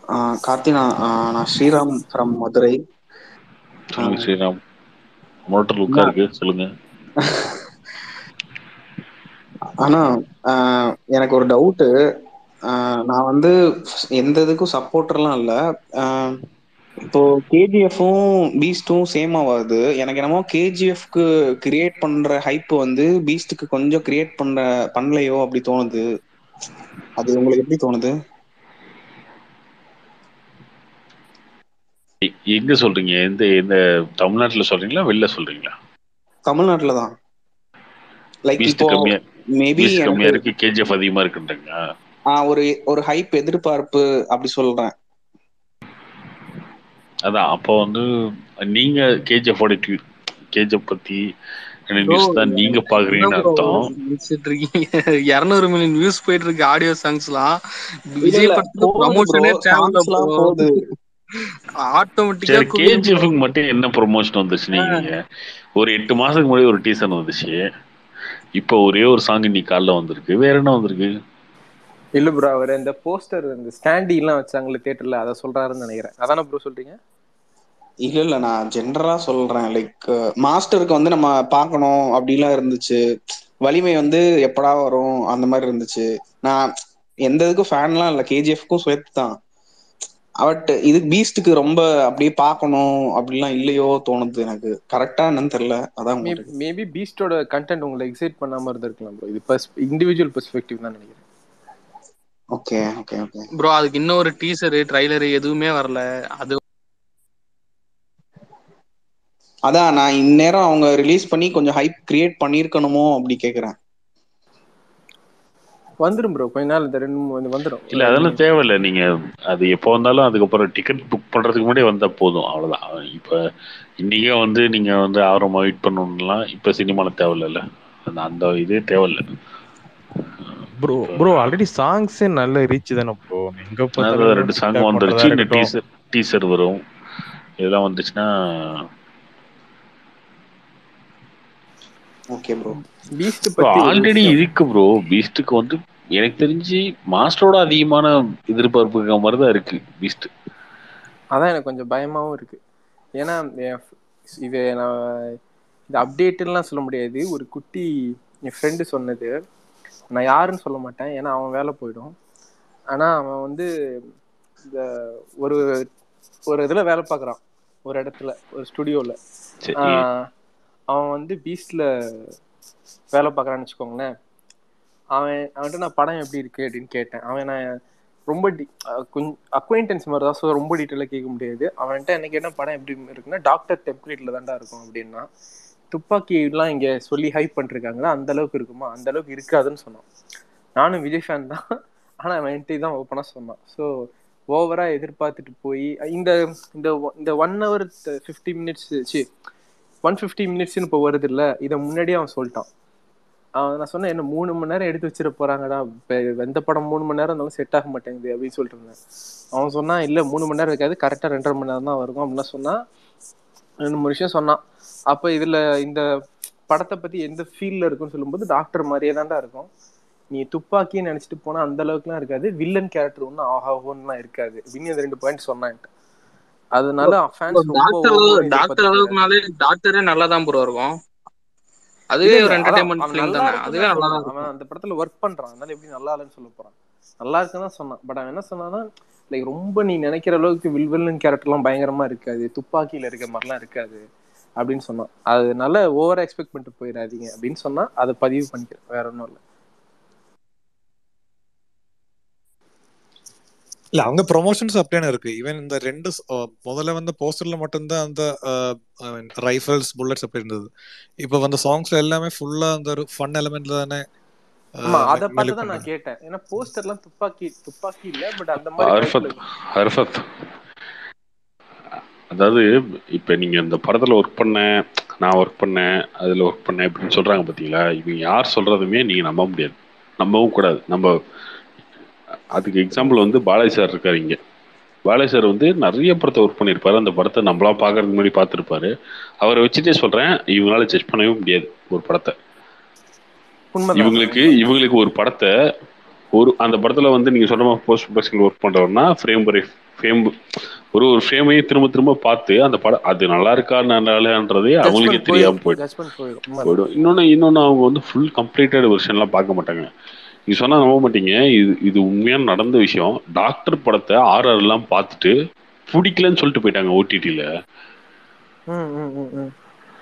கார்த்தி நான் நான் ஸ்ரீராம் ஃப்ரம் மதுரை சொல்லுங்க ஸ்ரீராம் மோட்டர் லுக்கா இருக்கு சொல்லுங்க ஆனா ஆஹ் எனக்கு ஒரு டவுட்டு நான் வந்து எந்த இதுக்கும் சப்போர்ட்டர்லாம் இல்ல ஆஹ் இப்போ கேஜிஎஃப்பும் பீஸ்டும் சேம் ஆகாது எனக்கு என்னமோ கேஜிஎஃப்க்கு கிரியேட் பண்ற ஹைப் வந்து பீஸ்டுக்கு கொஞ்சம் கிரியேட் பண்ற பண்ணலையோ அப்படி தோணுது அது உங்களுக்கு எப்படி தோணுது எ- எங்க சொல்றீங்க எந்த எந்த தமிழ்நாட்டுல சொல்றீங்களா வெளில சொல்றீங்களா தமிழ்நாட்டுல தான் லைக் பீஸ்ட் இப்போ கம்மியா மேபி பீஸ்ட் எனக்கு கம்மியா இருக்கு கேஜிஎஃப் அதிகமா இருக்குன்றீங்க ஆஹ் ஒரு ஒரு ஹைப் எதிர்பார்ப்பு அப்படி சொல்றேன் அதான் அப்போ வந்து நீங்க கேஜிஎஃப் ஓட கேஜிஎஃப் பத்தி Bro, நியூஸ் தான் நீங்க என்ன பாக்குறீங்கன்னு bro அர்த்தம் நினைச்சிட்டு இருக்கீங்க இருநூறு மில்லியன் வியூஸ் போயிட்டு இருக்கு ஆடியோ சாங்ஸ்லாம் இல்ல விஜய் இல்ல படத்துக்கு போகுது ப்ரோ ப்ரமோஷனே தேவையில்ல சாங்ஸ் ப்ரோ எல்லாம் போகுது ஆட்டோமேட்டிக்கா சரி குவியும் bro. கேஜிஎஃப்க்கு மட்டும் என்ன ப்ரொமோஷன் வந்துச்சு நீங்க ஒரு எட்டு மாசத்துக்கு முன்னாடி ஒரு டீசர் வந்துச்சு இப்போ ஒரே ஒரு சாங் இன்னைக்கு காலைல வந்திருக்கு வேற என்ன வந்திருக்கு இல்ல ப்ரோ அவர் இந்த போஸ்டர் இந்த ஸ்டாண்டி எல்லாம் வச்சாங்களே தியேட்டர்ல அதை சொல்றாருன்னு நினைக்கிறேன் அதானே ப்ரோ சொல்றீங்க இல்ல இல்ல நான் ஜென்ரலா சொல்றேன் லைக் மாஸ்டருக்கு வந்து நம்ம பார்க்கணும் அப்படிலாம் இருந்துச்சு வலிமை வந்து எப்படா வரும் அந்த மாதிரி இருந்துச்சு நான் எந்த இதுக்கும் ஃபேன்லாம் இல்ல கேஜிஎஃப்க்கும் சேர்த்து தான் பட் இது பீஸ்டுக்கு ரொம்ப அப்படியே பார்க்கணும் அப்படிலாம் இல்லையோ தோணுது எனக்கு கரெக்டா என்னன்னு தெரியல அதான் உங்கள்கிட்ட மேபி பீஸ்டோட கண்டென்ட் உங்களை எக்ஸைட் பண்ணாம இருந்திருக்கலாம் ப்ரோ இது இண்டிவிஜுவல் பெர்ஸ்பெக்டிவ் தான் நினைக்கிறேன் ஓகே ஓகே ஓகே ப்ரோ அதுக்கு இன்னும் ஒரு டீசர் ட்ரைலர் எதுவுமே வரல அது அதான் நான் இந்நேரம் அவங்க ரிலீஸ் பண்ணி கொஞ்சம் ஹைப் கிரியேட் பண்ணிருக்கணுமோ அப்படி கேக்குறேன் வந்துடும் ப்ரோ கொஞ்ச நாள் இந்த ரெண்டு மூணு வந்துடும் இல்ல அதெல்லாம் தேவையில்ல நீங்க அது எப்போ வந்தாலும் அதுக்கப்புறம் டிக்கெட் புக் பண்றதுக்கு முன்னாடி வந்தா போதும் அவ்வளவுதான் இப்ப இன்னைக்கே வந்து நீங்க வந்து ஆர்வமா வெயிட் பண்ணணும்லாம் இப்ப சினிமால தேவையில்ல அந்த அந்த இதே தேவையில்ல ப்ரோ ப்ரோ ஆல்ரெடி சாங்ஸே நல்ல ரீச் தானே ப்ரோ எங்க அதான் பார்த்தாலும் ரெண்டு சாங் TikTok வந்துருச்சு பண்றதா இந்த இருக்கட்டும். டீசர் டீசர் வரும் இதெல்லாம் வந்துச்சுன்னா ஓகே ப்ரோ பீஸ்ட் ப்ரோ பத்தி ஒரு ஆல்ரெடி விஷயம். இருக்கு ப்ரோ பீஸ்டுக்கு வந்து எனக்கு தெரிஞ்சு மாஸ்டரோட அதிகமான எதிர்பார்ப்பு இருக்க மாதிரி தான் இருக்கு பீஸ்ட் அதான் எனக்கு கொஞ்சம் பயமாவும் இருக்கு ஏன்னா என் ஃப்- இது நான் இந்த அப்டேட்டுலாம் சொல்ல முடியாது ஒரு குட்டி என் ஃப்ரெண்டு சொன்னது நான் யாருன்னு சொல்ல மாட்டேன் ஏன்னா அவன் வேலை போயிடும் ஆனா அவன் வந்து இந்த ஒரு ஒரு இதுல வேலை பார்க்குறான் ஒரு இடத்துல ஒரு ஸ்டுடியோல சரி அவன் வந்து பீஸ்ட்ல வேலை பார்க்குறான்னு வச்சுக்கோங்களேன் அவன் அவன்கிட்ட நான் படம் எப்படி இருக்கு அப்படின்னு கேட்டேன் அவன் நான் ரொம்ப டி கொஞ்சம் அக்வைண்டன்ஸ் மாதிரி தான் ஸோ ரொம்ப டீட்டெயிலாக கேட்க முடியாது அவன்கிட்ட என்ன கேட்டால் படம் எப்படி இருக்குன்னா டாக்டர் டெம்ப்ளேட்டில் தான்டா இருக்கும் அப்படின்னா துப்பாக்கிலாம் இங்கே சொல்லி ஹைப் பண்ணிருக்காங்களா அந்த அளவுக்கு இருக்குமா அந்த அளவுக்கு இருக்காதுன்னு சொன்னான் நானும் விஜய் ஃபேன் தான் ஆனால் அவன் என்கிட்ட தான் ஓப்பனாக சொன்னான் ஸோ ஓவராக எதிர்பார்த்துட்டு போய் இந்த இந்த ஒ- இந்த ஒன் ஹவர் ஃபிஃப்டி மினிட்ஸ் சி ஒன் ஃபிஃப்டி மினிட்ஸ்னு இப்போ வருது இல்லை இதை முன்னாடியே அவன் சொல்லிட்டான் அவன் நான் சொன்னேன் என்ன மூணு மணி நேரம் எடுத்து வச்சிட போறாங்கடா இப்போ எந்த படம் மூணு மணி நேரம் இருந்தாலும் செட் ஆக மாட்டேங்குது அப்படின்னு சொல்லிட்டு இருந்தேன் அவன் சொன்னான் இல்லை மூணு மணி நேரம் இருக்காது கரெக்டாக ரெண்டரை மணி நேரம் தான் இருக்கும் அப்படின்னா சொன்னா ரெண்டு மூணு விஷயம் சொன்னான் அப்போ இதுல இந்த படத்தை பத்தி எந்த ஃபீல்ல இருக்குன்னு சொல்லும்போது டாக்டர் மாதிரியே தான்டா இருக்கும் நீ துப்பாக்கின்னு நினைச்சிட்டு போனா அந்த அளவுக்குலாம் இருக்காது வில்லன் கேரக்டர் ஒன்றும் ஆஹாவோன்னுலாம் இருக்காது அப்படின்னு இந்த ரெண்டு பாயிண்ட் சொன்னான்ட்டு அதனால ஃபேன்ஸ் ரொம்ப டாக்டர் over ஆ டாக்டர் எதிர்பார்த்துட்டு அளவுக்குனாலே டாக்டரே நல்லா தான் ப்ரோ இருக்கும் அதுவே இல்ல, ஒரு இல்ல, அதான் என்டர்டைன்மெண்ட் அவன் ஃபிலிம் நல்லா தானே இருக்குன்னு அதுவே தான் நல்லா தான் சொன்னான். இருக்கும் அவன் அந்த படத்துல ஒர்க் பண்றான் அதனால எப்படி நல்லா இல்லைன்னு சொல்ல போறான் நல்லா இருக்குன்னு தான் சொன்னான் பட் அவன் என்ன சொன்னான்னா லைக் ரொம்ப நீ நினைக்கிற அளவுக்கு வில்வெல்லன் கேரக்டர்லாம் பயங்கரமா இருக்காது துப்பாக்கியில இருக்க மாதிரிலாம் இருக்காது அப்படின்னு சொன்னான் அதனால ஓவரா எக்ஸ்பெக்ட் பண்ணிட்டு போயிடாதீங்க அப்படின்னு சொன்னா அதை பதிவு பண்ணிக்கிறேன் வேற ஒன்றும் இல்லை இல்ல அவங்க ப்ரொமோஷன்ஸ் அப்படியே இருக்கு ஈவன் இந்த ரெண்டு ஸ்- அஹ் முதல்ல வந்த போஸ்டர்ல மட்டும்தான் அந்த ரைஃபிள்ஸ் புல்லட்ஸ் அப்படி இருந்தது இப்போ வந்த சாங்ஸ்ல எல்லாமே ஃபுல்லா அந்த ஒரு ஃபன் எலமெண்ட்ல தானே அஹ், ஆமா அதை மெ- பார்த்து மெலிக் தான் நான் பண்ணாங்க கேட்டேன் ஏன்னா போஸ்டர்லாம் துப்பாக்கி துப்பாக்கி இல்ல பட் அந்த மாதிரி ஹர்ஃபத் டைப்ல ஹர்ஃபத் அதாவது இப்ப நீங்க இந்த படத்துல ஒர்க் பண்ண நான் ஒர்க் பண்ணேன் அதுல ஒர்க் பண்ணேன் இப்படின்னு சொல்றாங்க பாத்தீங்களா இவங்க யார் சொல்றதுமே நீங்க நம்ப முடியாது நம்பவும் கூடாது நம்ம அதுக்கு எக்ஸாம்பிள் வந்து பாலாஜி சார் இருக்காரு இங்க பாலாஜி சார் வந்து நிறைய படத்தை ஒர்க் பண்ணியிருப்பாரு அந்த படத்தை நம்மளா பாக்குறதுக்கு முன்னாடி பார்த்துருப்பாரு அவரை வச்சுட்டே சொல்றேன் இவங்களால ஜட்ஜ் பண்ணவே முடியாது ஒரு படத்தை உண்மைதான் இவங்களுக்கு இவங்களுக்கு ஒரு படத்தை ஒரு அந்த படத்துல வந்து நீங்க சொன்ன போஸ்ட் ப்ரொடக்ஷன் ஒர்க் பண்றவர்னா ஃப்ரேம் பை ஃப்ரேம் ஒரு ஒரு ஃப்ரேமையும் திரும்ப திரும்ப பார்த்து அந்த படம் அது நல்லா இருக்கா நல்லா இல்லையான்றதே அவங்களுக்கே தெரியாம போயிடும் ஜட்மெண்ட் போயிடும் உண்மை போயிடும் இன்னொன்று இன்னொன்று அவங்க வந்து ஃபுல் கம்ப்ளீட்டட் வெர்ஷன்லாம் பார்க்க மாட்டாங்க நீ சொன்னா நம்ப மாட்டீங்க இது இது உண்மையான நடந்த விஷயம் டாக்டர் படத்தை ஆர்ஆர்லாம் பார்த்துட்டு பிடிக்கலன்னு சொல்லிட்டு போயிட்டாங்க ஓடிடியில் ம், ம், ம், ம்.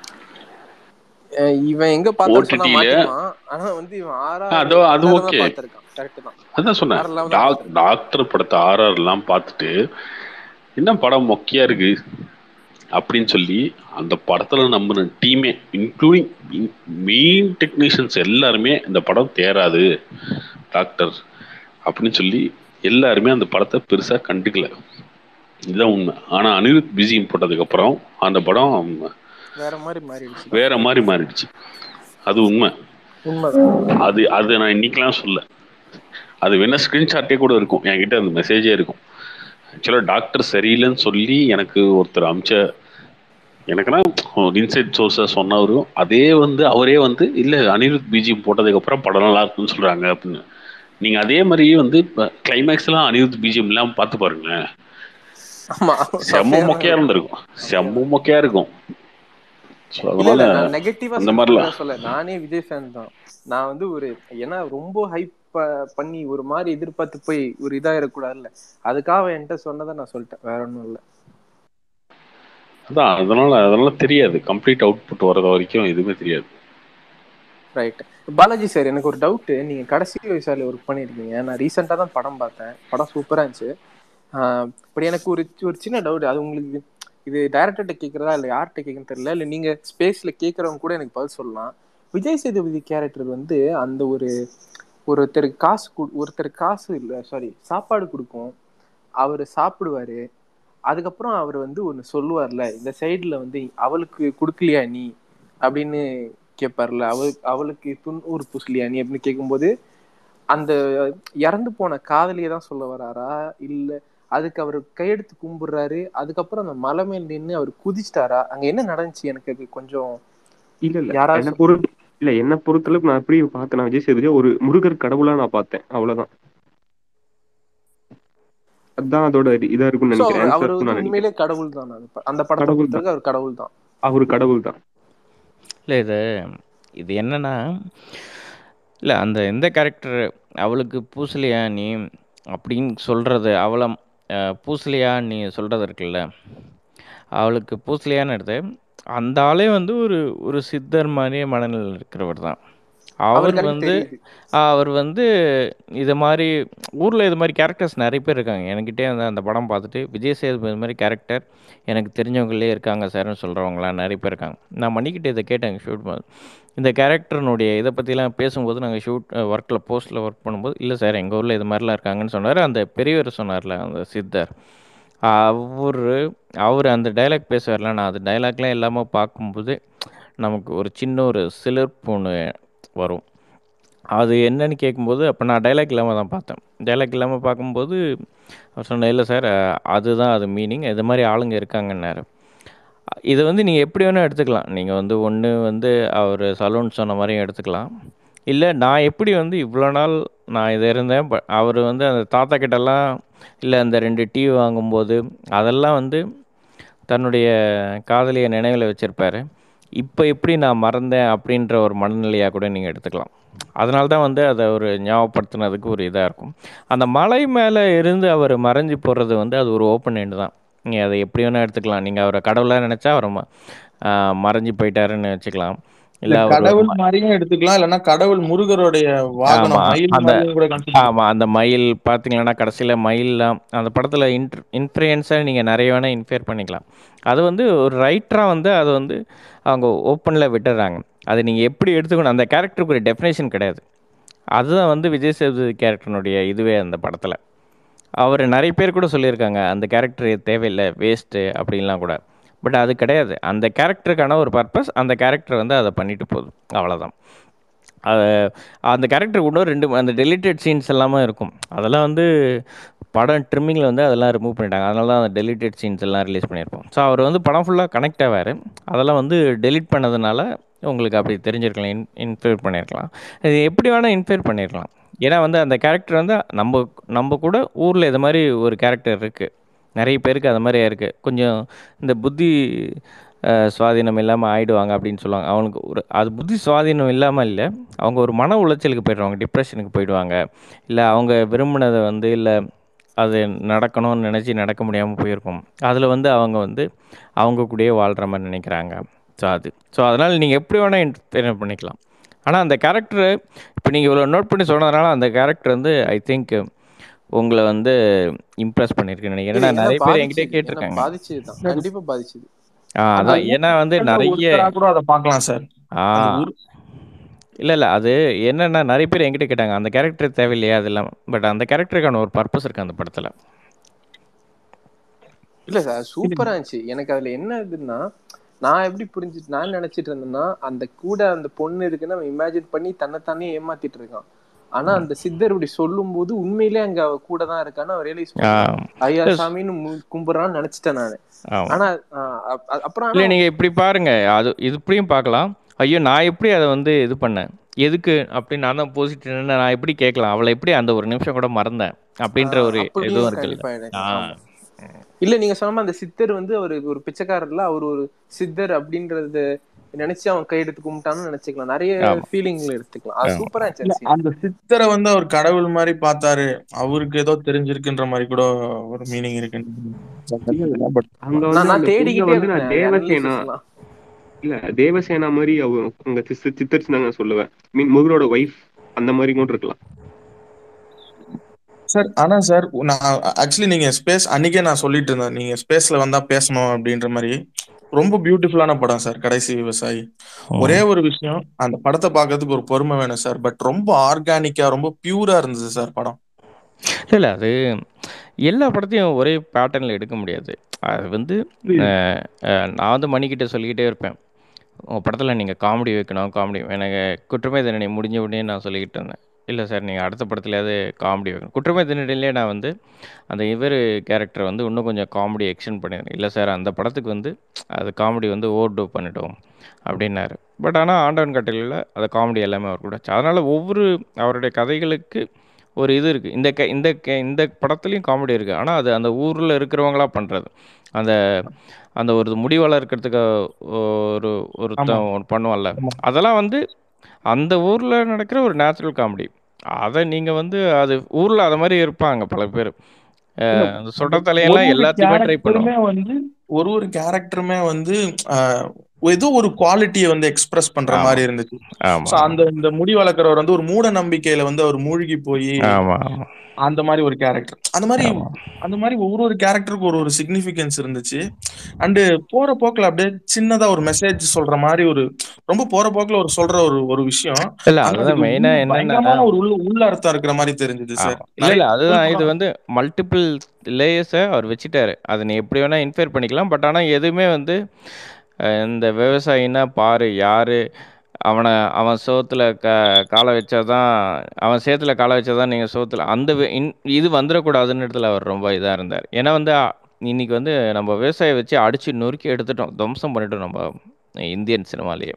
அஹ் இவன் எங்க பார்த்தான்னு சொன்னா OTT ல மாட்டிக்குவான் ஆனா வந்து இவன் ஆறா அது அது ஓகே பார்த்திருக்கான் கரெக்ட் தான் அதான் சொன்னேன் வேற level தான் டாக் பார்த்திருக்கான். டாக்டர் படத்தை ஆர்ஆர்லாம் பார்த்துட்டு என்ன படம் மொக்கையா இருக்கு அப்படின்னு சொல்லி அந்த படத்துல நம்பின டீமே இன்க்ளூடிங் மெயின் டெக்னீஷியன்ஸ் எல்லாருமே இந்த படம் தேராது டாக்டர் அப்படின்னு சொல்லி எல்லாருமே அந்த படத்தை பெருசா கண்டுக்கல இதுதான் உண்மை ஆனா அனிருத் பிஜிஎம் போட்டதுக்கு அப்புறம் அந்த படம் வேற மாதிரி மாறிடுச்சு வேற மாதிரி மாறிடுச்சு அது உண்மை உண்மைதான் அது அது நான் இன்னைக்கெல்லாம் சொல்ல அது வேணா ஸ்கிரீன்ஷாட்டே கூட இருக்கும் என்கிட்ட அந்த மெசேஜே இருக்கும் ஆக்சுவலாக டாக்டர் சரியில்லைன்னு சொல்லி எனக்கு ஒருத்தர் அமிச்ச எனக்குன்னா இன்சைட் சோர்ஸாக சொன்னவரும் அதே வந்து அவரே வந்து இல்லை அனிருத் பிஜிஎம் போட்டதுக்கப்புறம் படம் நல்லா இருக்குன்னு சொல்கிறாங்க அப்படின்னு நீங்கள் அதே மாதிரியே வந்து கிளைமேக்ஸ்லாம் அனிருத் பிஜிஎம் இல்லாமல் பார்த்து பாருங்களேன் ஆமா செம்ம மொக்கையா இருந்திருக்கும் செம்ம மொக்கையா இருக்கும் ஸோ இல்ல இல்ல அதனால நான் நெகட்டிவா அந்த மாதிரிலாம். சொல்ல நானே விஜய் ஃபேன் தான் நான் வந்து ஒரு ஏன்னா ரொம்ப ஹைப் பண்ணி ஒரு மாதிரி எதிர்பார்த்து போய் ஒரு இதாயிடக்கூடாதுல்ல அதுக்காக என்கிட்ட சொன்னதை நான் சொல்லிட்டேன் வேற ஒண்ணும் இல்ல அதான் அதனால அதனால தெரியாது கம்ப்ளீட் அவுட்புட் வர்றது வரைக்கும் எதுவுமே தெரியாது ரைட் பாலாஜி சார் எனக்கு ஒரு டவுட் நீங்க கடைசி வயசால ஒர்க் பண்ணிருக்கீங்க நான் ரீசெண்டா தான் படம் பார்த்தேன் படம் சூப்பரா இருந்துச்சு பட் எனக்கு ஒரு ஒரு சின்ன டவுட் அது உங்களுக்கு இது டைரக்டர்கிட்ட கேட்கறதா இல்லை யார்கிட்ட கேட்கன்னு தெரியல இல்லை நீங்க ஸ்பேஸ்ல கேட்கறவங்க கூட எனக்கு பதில் சொல்லலாம் விஜய் சேதுபதி கேரக்டர் வந்து அந்த ஒரு ஒருத்தருக்கு காசு கு- ஒருத்தருக்கு காசு இல்லை சாரி சாப்பாடு கொடுக்கும் அவர் சாப்பிடுவாரு அதுக்கப்புறம் அவர் வந்து ஒன்று சொல்லுவார்ல இந்த சைடில் வந்து அவளுக்கு கொடுக்கலையா நீ அப்படின்னு கேட்பார்ல அவ அவளுக்கு துண்ணூறு புசலியா நீ அப்படின்னு கேட்கும்போது அந்த இறந்து போன காதலியை தான் சொல்ல வராரா இல்ல அதுக்கு அவர் கையெடுத்து கும்பிடுறாரு அதுக்கப்புறம் அந்த மலை மேல் நின்று அவர் குதிச்சிட்டாரா அங்க என்ன நடந்துச்சு எனக்கு அது கொஞ்சம் இல்ல இல்ல யாராவது என்ன பொறுத்து இல்ல என்ன பொறுத்தளவுக்கு நான் எப்படி பார்த்தேன் நான் விஜய் சேதுபதி ஒரு முருகர் கடவுளா நான் பார்த்தேன் அவ்வளவுதான் அதான் அதோட இது- இதா இருக்கும்னு So, நினைக்கிறேன் அவர் answer வந்து நான் நினைக்கிறேன் உண்மையிலே கடவுள் தான் அந்த படத்தை கடவுள் பொறுத்தவரைக்கும் அவர் கடவுள் தான் அவர் கடவுள் தான் இல்லை இது இது என்னன்னா இல்லை அந்த எந்த கேரக்டர் அவளுக்கு பூசலியா நீ அப்படின்னு சொல்கிறது அவளை அஹ், பூசலியா நீ சொல்கிறது இருக்குல்ல அவளுக்கு பூசலியான்னு எடுத்து அந்த ஆளே வந்து ஒரு ஒரு சித்தர் மாதிரியே மனநிலையில் இருக்கிறவர் தான் அவர் அவருக்கு எனக்கு வந்து தெரியுது அவர் வந்து இது மாதிரி ஊரில் இது மாதிரி கேரக்டர்ஸ் நிறைய பேர் இருக்காங்க எனக்கிட்டே அந்த அந்த படம் பார்த்துட்டு விஜய் சேதுபதி இது மாதிரி கேரக்டர் எனக்கு தெரிஞ்சவங்களே இருக்காங்க சார்னு சொல்கிறவங்களாம் நிறைய பேர் இருக்காங்க நான் மணிக்கிட்ட இதை கேட்டேங்க ஷூட் போது இந்த கேரக்டர்னுடைய இதை பற்றிலாம் பேசும்போது நாங்கள் ஷூட் ஒர்க்கில் போஸ்ட்டில் ஒர்க் பண்ணும்போது இல்லை சார் எங்கள் ஊரில் இது மாதிரிலாம் இருக்காங்கன்னு சொன்னார் அந்த பெரியவர் சொன்னார்ல அந்த சித்தர் அவர் அவர் அந்த டைலாக் பேசுவார்ல நான் அது டைலாக்லாம் இல்லாமல் பார்க்கும்போது நமக்கு ஒரு சின்ன ஒரு சிலிர்ப்பு ஒன்று வரும் அது என்னன்னு கேட்கும்போது அப்போ நான் டைலாக் இல்லாமல் தான் பார்த்தேன் டைலாக் இல்லாமல் பார்க்கும்போது அவர் சொன்ன இல்லை சார் அதுதான் அது மீனிங் இது மாதிரி ஆளுங்க இருக்காங்கன்னாரு இதை வந்து நீங்கள் எப்படி வேணால் எடுத்துக்கலாம் நீங்கள் வந்து ஒன்று வந்து அவர் சலூன் சொன்ன மாதிரியும் எடுத்துக்கலாம் இல்லை நான் எப்படி வந்து இவ்வளோ நாள் நான் இதை இருந்தேன் ப- அவர் வந்து அந்த தாத்தா கிட்டலாம் இல்லை அந்த ரெண்டு டீ வாங்கும்போது அதெல்லாம் வந்து தன்னுடைய காதலியை நினைவில் வச்சுருப்பாரு இப்போ எப்படி நான் மறந்தேன் அப்படின்ற ஒரு மனநிலையாக கூட நீங்கள் எடுத்துக்கலாம் அதனால தான் வந்து அதை ஒரு ஞாபகப்படுத்துனதுக்கு ஒரு இதாக இருக்கும் அந்த மலை மேலே இருந்து அவர் மறைஞ்சு போகிறது வந்து அது ஒரு ஓப்பன் எண்டு தான் நீங்கள் அதை எப்படி வேணால் எடுத்துக்கலாம் நீங்கள் அவரை கடவுளாக நினச்சா அவர் ம- ஆஹ் மறைஞ்சு போயிட்டாருன்னு வச்சுக்கலாம் இல்ல இல்லை அவர் கடவுள் மாதிரியும் எடுத்துக்கலாம் இல்லைன்னா கடவுள் முருகருடைய வாகனம் ஆமா, மயில் அந்த- மாதிரியும் கூட consider ஆமாம் அந்த மயில் பார்த்தீங்கன்னா கடைசியில் மயில்லாம் அந்த படத்தில் இன்ட்ர இன்ஃப்ளூயன்ஸாக நீங்கள் நிறைய வேணால் இன்ஃபியர் பண்ணிக்கலாம் அது வந்து ஒரு ரைட்டராக வந்து அதை வந்து அவங்க ஓப்பனில் விட்டுறாங்க அதை நீங்கள் எப்படி எடுத்துக்கணும் அந்த கேரக்டருக்கு ஒரு டெஃபினேஷன் கிடையாது அதுதான் வந்து விஜய் சேதுபதி கேரக்டர்னுடைய இதுவே அந்த படத்தில் அவர் நிறைய பேர் கூட சொல்லியிருக்காங்க அந்த கேரக்டர் தேவையில்லை வேஸ்ட்டு அப்படின்லாம் கூட பட் அது கிடையாது அந்த கேரக்டருக்கான ஒரு பர்பஸ் அந்த கேரக்டர் வந்து அதை பண்ணிட்டு போகுது அவ்வளோதான் அது அந்த கேரக்டருக்கு இன்னும் ரெண்டு அந்த டெலிட்டட் சீன்ஸ் எல்லாமே இருக்கும் அதெல்லாம் வந்து படம் ட்ரிம்மிங்கில் வந்து அதெல்லாம் ரிமூவ் பண்ணிட்டாங்க அதனால தான் அந்த டெலிட்டட் சீன்ஸ் எல்லாம் ரிலீஸ் பண்ணியிருப்போம் ஸோ அவர் வந்து படம் ஃபுல்லாக கனெக்ட் ஆவார் அதெல்லாம் வந்து டெலிட் பண்ணதுனால உங்களுக்கு அப்படி தெரிஞ்சிருக்கலாம் இன் இன்ஃபேர் பண்ணியிருக்கலாம் இது எப்படி வேணால் இன்ஃபேர் பண்ணியிருக்கலாம் ஏன்னா வந்து அந்த கேரக்டர் வந்து நம்ம நம்ம கூட ஊரில் இது மாதிரி ஒரு கேரக்டர் இருக்குது நிறைய பேருக்கு அது மாதிரி இருக்குது கொஞ்சம் இந்த புத்தி அஹ், சுவாதீனம் இல்லாமல் ஆயிடுவாங்க அப்படின்னு சொல்லுவாங்க அவனுக்கு ஒரு அது புத்தி சுவாதீனம் இல்லாமல் இல்லை அவங்க ஒரு மன உளைச்சலுக்கு போயிடுவாங்க டிப்ரெஷனுக்கு போயிடுவாங்க இல்லை அவங்க விரும்பினதை வந்து இல்லை அது நடக்கணும்னு நினச்சி நடக்க முடியாமல் போயிருக்கும் அதில் வந்து அவங்க வந்து அவங்க கூடயே வாழ்கிற மாதிரி நினைக்கிறாங்க ஸோ அது ஸோ அதனால் நீங்கள் எப்படி வேணால் என்டர்டெயின் பண்ணிக்கலாம் ஆனால் அந்த கேரக்டர் இப்போ நீங்கள் இவ்வளோ நோட் பண்ணி சொன்னதுனால அந்த கேரக்டர் வந்து ஐ திங்க் உங்களை வந்து இம்ப்ரெஸ் பண்ணியிருக்குன்னு நினைக்கிறேன் ஏன்னா நிறைய பேர் என்கிட்ட கேட்டிருக்காங்க பாதிச்சுதான் கண்டிப்பா பாதிச்சுது ஆ அதான் ஏன்னா வந்து நிறைய ஒருத்தரா கூட அதை பார்க்கலாம் சார் ஆ இல்லை இல்லை அது என்னென்னா நிறைய பேர் என்கிட்ட கேட்டாங்க அந்த கேரக்டர் தேவையில்லையா அது இல்லாமல் பட் அந்த கேரக்டருக்கான ஒரு பர்பஸ் இருக்குது அந்த படத்தில் இல்ல சார் சூப்பரா இருந்துச்சு எனக்கு அதுல என்ன இதுன்னா நான் எப்படி புரிஞ்சுட்டு நான் நினைச்சிட்டு இருந்தேன்னா அந்த கூட அந்த பொண்ணு இருக்குன்னு அவன் இமேஜின் பண்ணி தன்னைத்தானே ஏமாத்திட்டு இருக்கான் ஆனா அந்த சித்தர் இப்படி சொல்லும் போது உண்மையிலே அங்க அவ கூட தான் இருக்கான்னு அவன் ரியலைஸ் ஆ ஐயா சாமின்னு மு- கும்பிடுறான்னு நினைச்சிட்டேன் நானு ஆமாம் ஆனா ஆஹ் அப்- அப்- அப்புறம் இல்லை ஆனா நீங்கள் இப்படி பாருங்க அது இது இப்படியும் பார்க்கலாம் ஐயோ நான் எப்படி அதை வந்து இது பண்ணேன் எதுக்கு அப்படின்னு நான் தான் போசிட்டு நின்னு நான் எப்படி கேட்கலாம் அவளை எப்படி அந்த ஒரு நிமிஷம் கூட மறந்தேன் அப்படின்ற ஒரு அப்படியும் இதுவும் இருக்குல்ல கண்டிப்பா எனக்கு ஆ ஆமா. இல்ல நீங்க சொன்ன மாதிரி அந்த சித்தர் வந்து அவர் ஒரு பிச்சைக்காரர்ல அவர் ஒரு சித்தர் அப்படின்றத நினைச்சு அவன் கை எடுத்து கும்பிட்டான்னு நினைச்சுக்கலாம் நிறைய ஆமா. ஃபீலிங்ல எடுத்துக்கலாம் அது ஆமா. சூப்பரா இல்ல, இருந்துச்சு அந்த சித்தரை வந்து அவர் கடவுள் மாதிரி பார்த்தாரு அவருக்கு ஏதோ தெரிஞ்சிருக்குன்ற மாதிரி கூட ஒரு மீனிங் இருக்கு பட் அங்க நான் வந்து நான் அந்த பொண்ணை தேடிக்கிட்டே வந்து நான் இருந்தேன் தேவசேனா analysis-லாம். இல்ல தேவசேனா மாதிரி அவ அங்க சிஸ்டர் சித்தர்ஸ் தாங்க சொல்லுவேன் மீன் முருகரோட ஒய்ஃப் அந்த மாதிரி கூட இருக்கலாம் சார் ஆனா சார் நான் ஆக்சுவலி நீங்க ஸ்பேஸ் அன்னைக்கே நான் சொல்லிட்டு இருந்தேன் நீங்க ஸ்பேஸ்ல வந்தா பேசணும் அப்படின்ற மாதிரி ரொம்ப பியூட்டிஃபுல்லான படம் சார் கடைசி விவசாயி ஒரே ஒரு விஷயம் அந்த படத்தை பார்க்கறதுக்கு ஒரு பொறுமை வேணும் சார் பட் ரொம்ப ஆர்கானிக்கா ரொம்ப பியூரா இருந்தது சார் படம் இல்லை இல்லை அது எல்லா படத்தையும் ஒரே பேட்டர்னில் எடுக்க முடியாது அது வந்து அஹ், அஹ், நான் வந்து மணிக்கிட்ட சொல்லிக்கிட்டே இருப்பேன் உங்கள் படத்தில் நீங்கள் காமெடி வைக்கணும் காமெடி எனக்கு குற்றமே தண்டனை முடிஞ்ச உடனே நான் சொல்லிக்கிட்டு இருந்தேன் இல்லை சார் நீங்கள் அடுத்த படத்துலையாவது காமெடி வைக்கணும் குற்றமே தண்டனையிலே நான் வந்து அந்த இவர் கேரக்டர் வந்து இன்னும் கொஞ்சம் காமெடி எக்ஸ்டெண்ட் பண்ணிடுறேன் இல்லை சார் அந்த படத்துக்கு வந்து அது காமெடி வந்து ஓவர் டூ பண்ணிட்டோம் அப்படின்னாரு பட் ஆனால் ஆண்டவன் கட்டளையில் அந்த காமெடி எல்லாமே அவர் கூட அதனால் ஒவ்வொரு அவருடைய கதைகளுக்கு ஒரு இது இருக்குது இந்த க இந்த க இந்த படத்துலையும் காமெடி இருக்குது ஆனால் அது அந்த ஊரில் இருக்கிறவங்களா பண்ணுறது அந்த அந்த ஒரு முடி வளர்க்கறதுக்கு ஒரு ஒருத்தன் ஒன்று பண்ணுவான்ல ஆமா. அதெல்லாம் வந்து அந்த ஊரில் நடக்கிற ஒரு நேச்சுரல் காமெடி அதை நீங்கள் வந்து அது ஊரில் அது மாதிரி இருப்பாங்க பல பேர் அஹ் அந்த சொட்ட ஒரு தலையெல்லாம் ஒரு எல்லாத்தையுமே ட்ரை பண்ணுவாங்க கேரக்டருமே வந்து ஒரு ஒரு கேரக்டருமே வந்து ஆஹ், ஏதோ ஒரு குவாலிட்டியை வந்து எக்ஸ்பிரஸ் பண்ற ஆமா. மாதிரி இருந்துச்சு ஆமாம் So, அந்த இந்த முடி வளர்க்குறவர் வந்து ஒரு மூட நம்பிக்கையில வந்து அவர் மூழ்கி போய் ஆமாம் ஆமாம் அந்த மாதிரி ஒரு கேரக்டர் அந்த மாதிரி ஆமாம் அந்த மாதிரி ஒவ்வொரு ஒரு கேரக்டருக்கு ஒரு ஒரு சிக்னிஃபிகன்ஸ் இருந்துச்சு அண்டு போற போக்குல அப்படியே சின்னதா ஒரு மெசேஜ் சொல்ற மாதிரி ஒரு ரொம்ப போற போக்குல ஒரு சொல்ற ஒரு ஒரு விஷயம் இல்லை ஆனா அதுதான் அதுக்கு மெயினாக உள்ள என்னென்னா பயங்கரமான ஒரு உள்ள உள்ள அர்த்தம் இருக்கிற மாதிரி தெரிஞ்சது சார் ஆமாம் இல்லை நிறைய இல்லை அதுதான் தமிழ் இது படம் வந்து மல்டிபிள் லேயர்ஸை அவர் வச்சுட்டாரு அதை நீ எப்படி வேணால் இன்ஃபேர் பண்ணிக்கலாம் பட் ஆனால் எதுவுமே வந்து அஹ், இந்த விவசாயின்னா பாரு யார் அவனை அவன் சோத்துல க காலை வச்சாதான் அவன் சேத்துல காலை வச்சாதான் நீங்கள் சோத்துல அந்த வே- இன் இது வந்துடக்கூடாதுன்னு இடத்துல அவர் ரொம்ப இதாக இருந்தார் ஏன்னா வந்து அ, இன்னைக்கு வந்து நம்ம விவசாயம் வச்சு அடித்து நொறுக்கி எடுத்துட்டோம் துவம்சம் பண்ணிட்டோம் நம்ம இந்தியன் சினிமாலேயே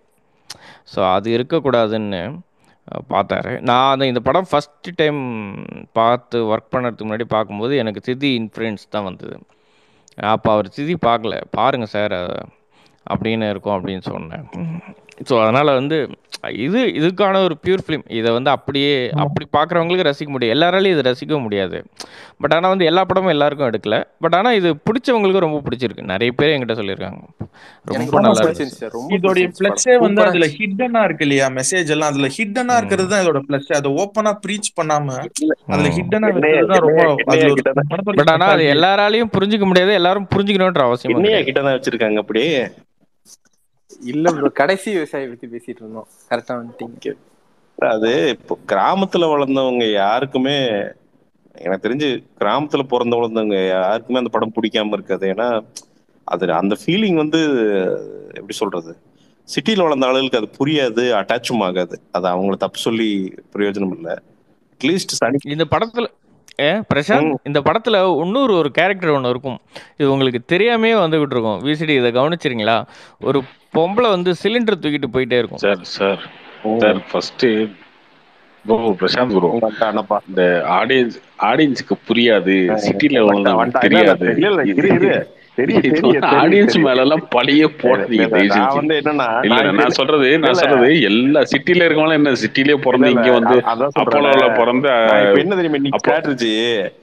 ஸோ அது இருக்கக்கூடாதுன்னு அஹ், பார்த்தாரு நான் அந்த இந்த படம் ஃபஸ்ட்டு டைம் பார்த்து ஒர்க் பண்ணுறதுக்கு முன்னாடி பார்க்கும்போது எனக்கு திதி இன்ஃப்ளூயன்ஸ் தான் வந்தது அப்போ அவர் திதி பார்க்கல பாருங்கள் சார் அப்படின்னு இருக்கும் அப்படின்னு சொன்னேன் ஸோ அதனால் வந்து இது இதுக்கான ஒரு பியூர் ஃபிலிம் இதை வந்து அப்படியே அப்படி பார்க்குறவங்களுக்கு ரசிக்க முடியும் எல்லாராலையும் இதை ரசிக்க முடியாது பட் ஆனால் வந்து எல்லா படமும் எல்லாருக்கும் எடுக்கல பட் ஆனால் இது பிடிச்சவங்களுக்கு ரொம்ப பிடிச்சிருக்கு நிறைய பேர் என்கிட்ட சொல்லியிருக்காங்க எனக்கு ரொம்ப ரொம்ப நல்லா பிடிச்சிருந்துச்சு இருந்துச்சு சார் ரொம்ப இதோடைய பிடிச்சிருந்துச்சு பிளஸ்ஸே படம் வந்து சூப்பரா அதுல இருந்துச்சு ஹிட்டனா இருக்கு இல்லையா மெசேஜ் எல்லாம் அதுல ஹிட்டனா இருக்கிறது தான் இதோட பிளஸ் அதை ஓப்பனா ப்ரீச் பண்ணாம அதுல ம். ஹிட்டனா என்னையா இருக்கிறது தான் ரொம்ப என்னையா அதுல என்னையா ஒரு கிட்ட படத்தோட பட் ஆனால் அது ஸ்பெஷாலிட்டி எல்லாராலையும் புரிஞ்சுக்க முடியாது எல்லாரும் புரிஞ்சுக்கணுன்ற அவசியமும் என்னையா கிடையாது கிட்ட தான் வச்சிருக்காங்க அப்படி இல்ல ப்ரோ கடைசி விவசாயி பத்தி பேசிட்டு இருந்தோம் கரெக்டா வந்துட்டீங்க அது இப்போ கிராமத்துல வளர்ந்தவங்க யாருக்குமே எனக்கு தெரிஞ்சு கிராமத்துல பிறந்து வளர்ந்தவங்க யாருக்குமே அந்த படம் பிடிக்காம இருக்காது ஏன்னா அது அந்த ஃபீலிங் வந்து எப்படி சொல்றது சிட்டில வளர்ந்த ஆளுகளுக்கு அது புரியாது அட்டாச்சும் ஆகாது அது அவங்கள தப்பு சொல்லி பிரயோஜனம் இல்லை அட்லீஸ்ட் சனி இந்த படத்துல ஏ பிரசாந்த் ம். இந்த படத்துல இன்னொரு ஒரு கேரக்டர் ஒன்று இருக்கும் இது உங்களுக்கு தெரியாமே வந்துகிட்டு இருக்கும் விசிடி இதை கவனிச்சிருங்களா ஒரு பொம்பளை வந்து சிலிண்டர் தூக்கிட்டு போயிட்டே இருக்கும் sir sir sir first bro Prashanth bro உங்க அக்கா அண்ணப்பா இந்த ஆடியன்ஸ் ஆடியன்ஸுக்கு புரியாது சிட்டில வந்துட்டா வளர்ந்தவங்களுக்கு வந்துட்டா இல்ல இல்ல தெரியாது இல்ல இல்ல இரு இரு தெரியும் தெரியும் தெரியும் ஆடியன்ஸ் தெரியும் மேல எல்லாம் பழிய இல்ல போடாதீங்க இல்ல தயவு நான் செஞ்சு வந்து என்னன்னா இல்ல நான் இல்ல, நான் இது சொல்றது இல்ல நான் இல்ல சொல்றது எல்லா சிட்டில இருக்கவங்களும் என்ன சிட்டிலே இல்ல பிறந்து இல்ல இங்க வந்து அ- அதான் சொல்றேன் அப்போலோல பிறந்து நான் இப்ப அஹ், என்ன தெரியுமா இன்னைக்கு அப்போ ஸ்ட்ராட்டஜி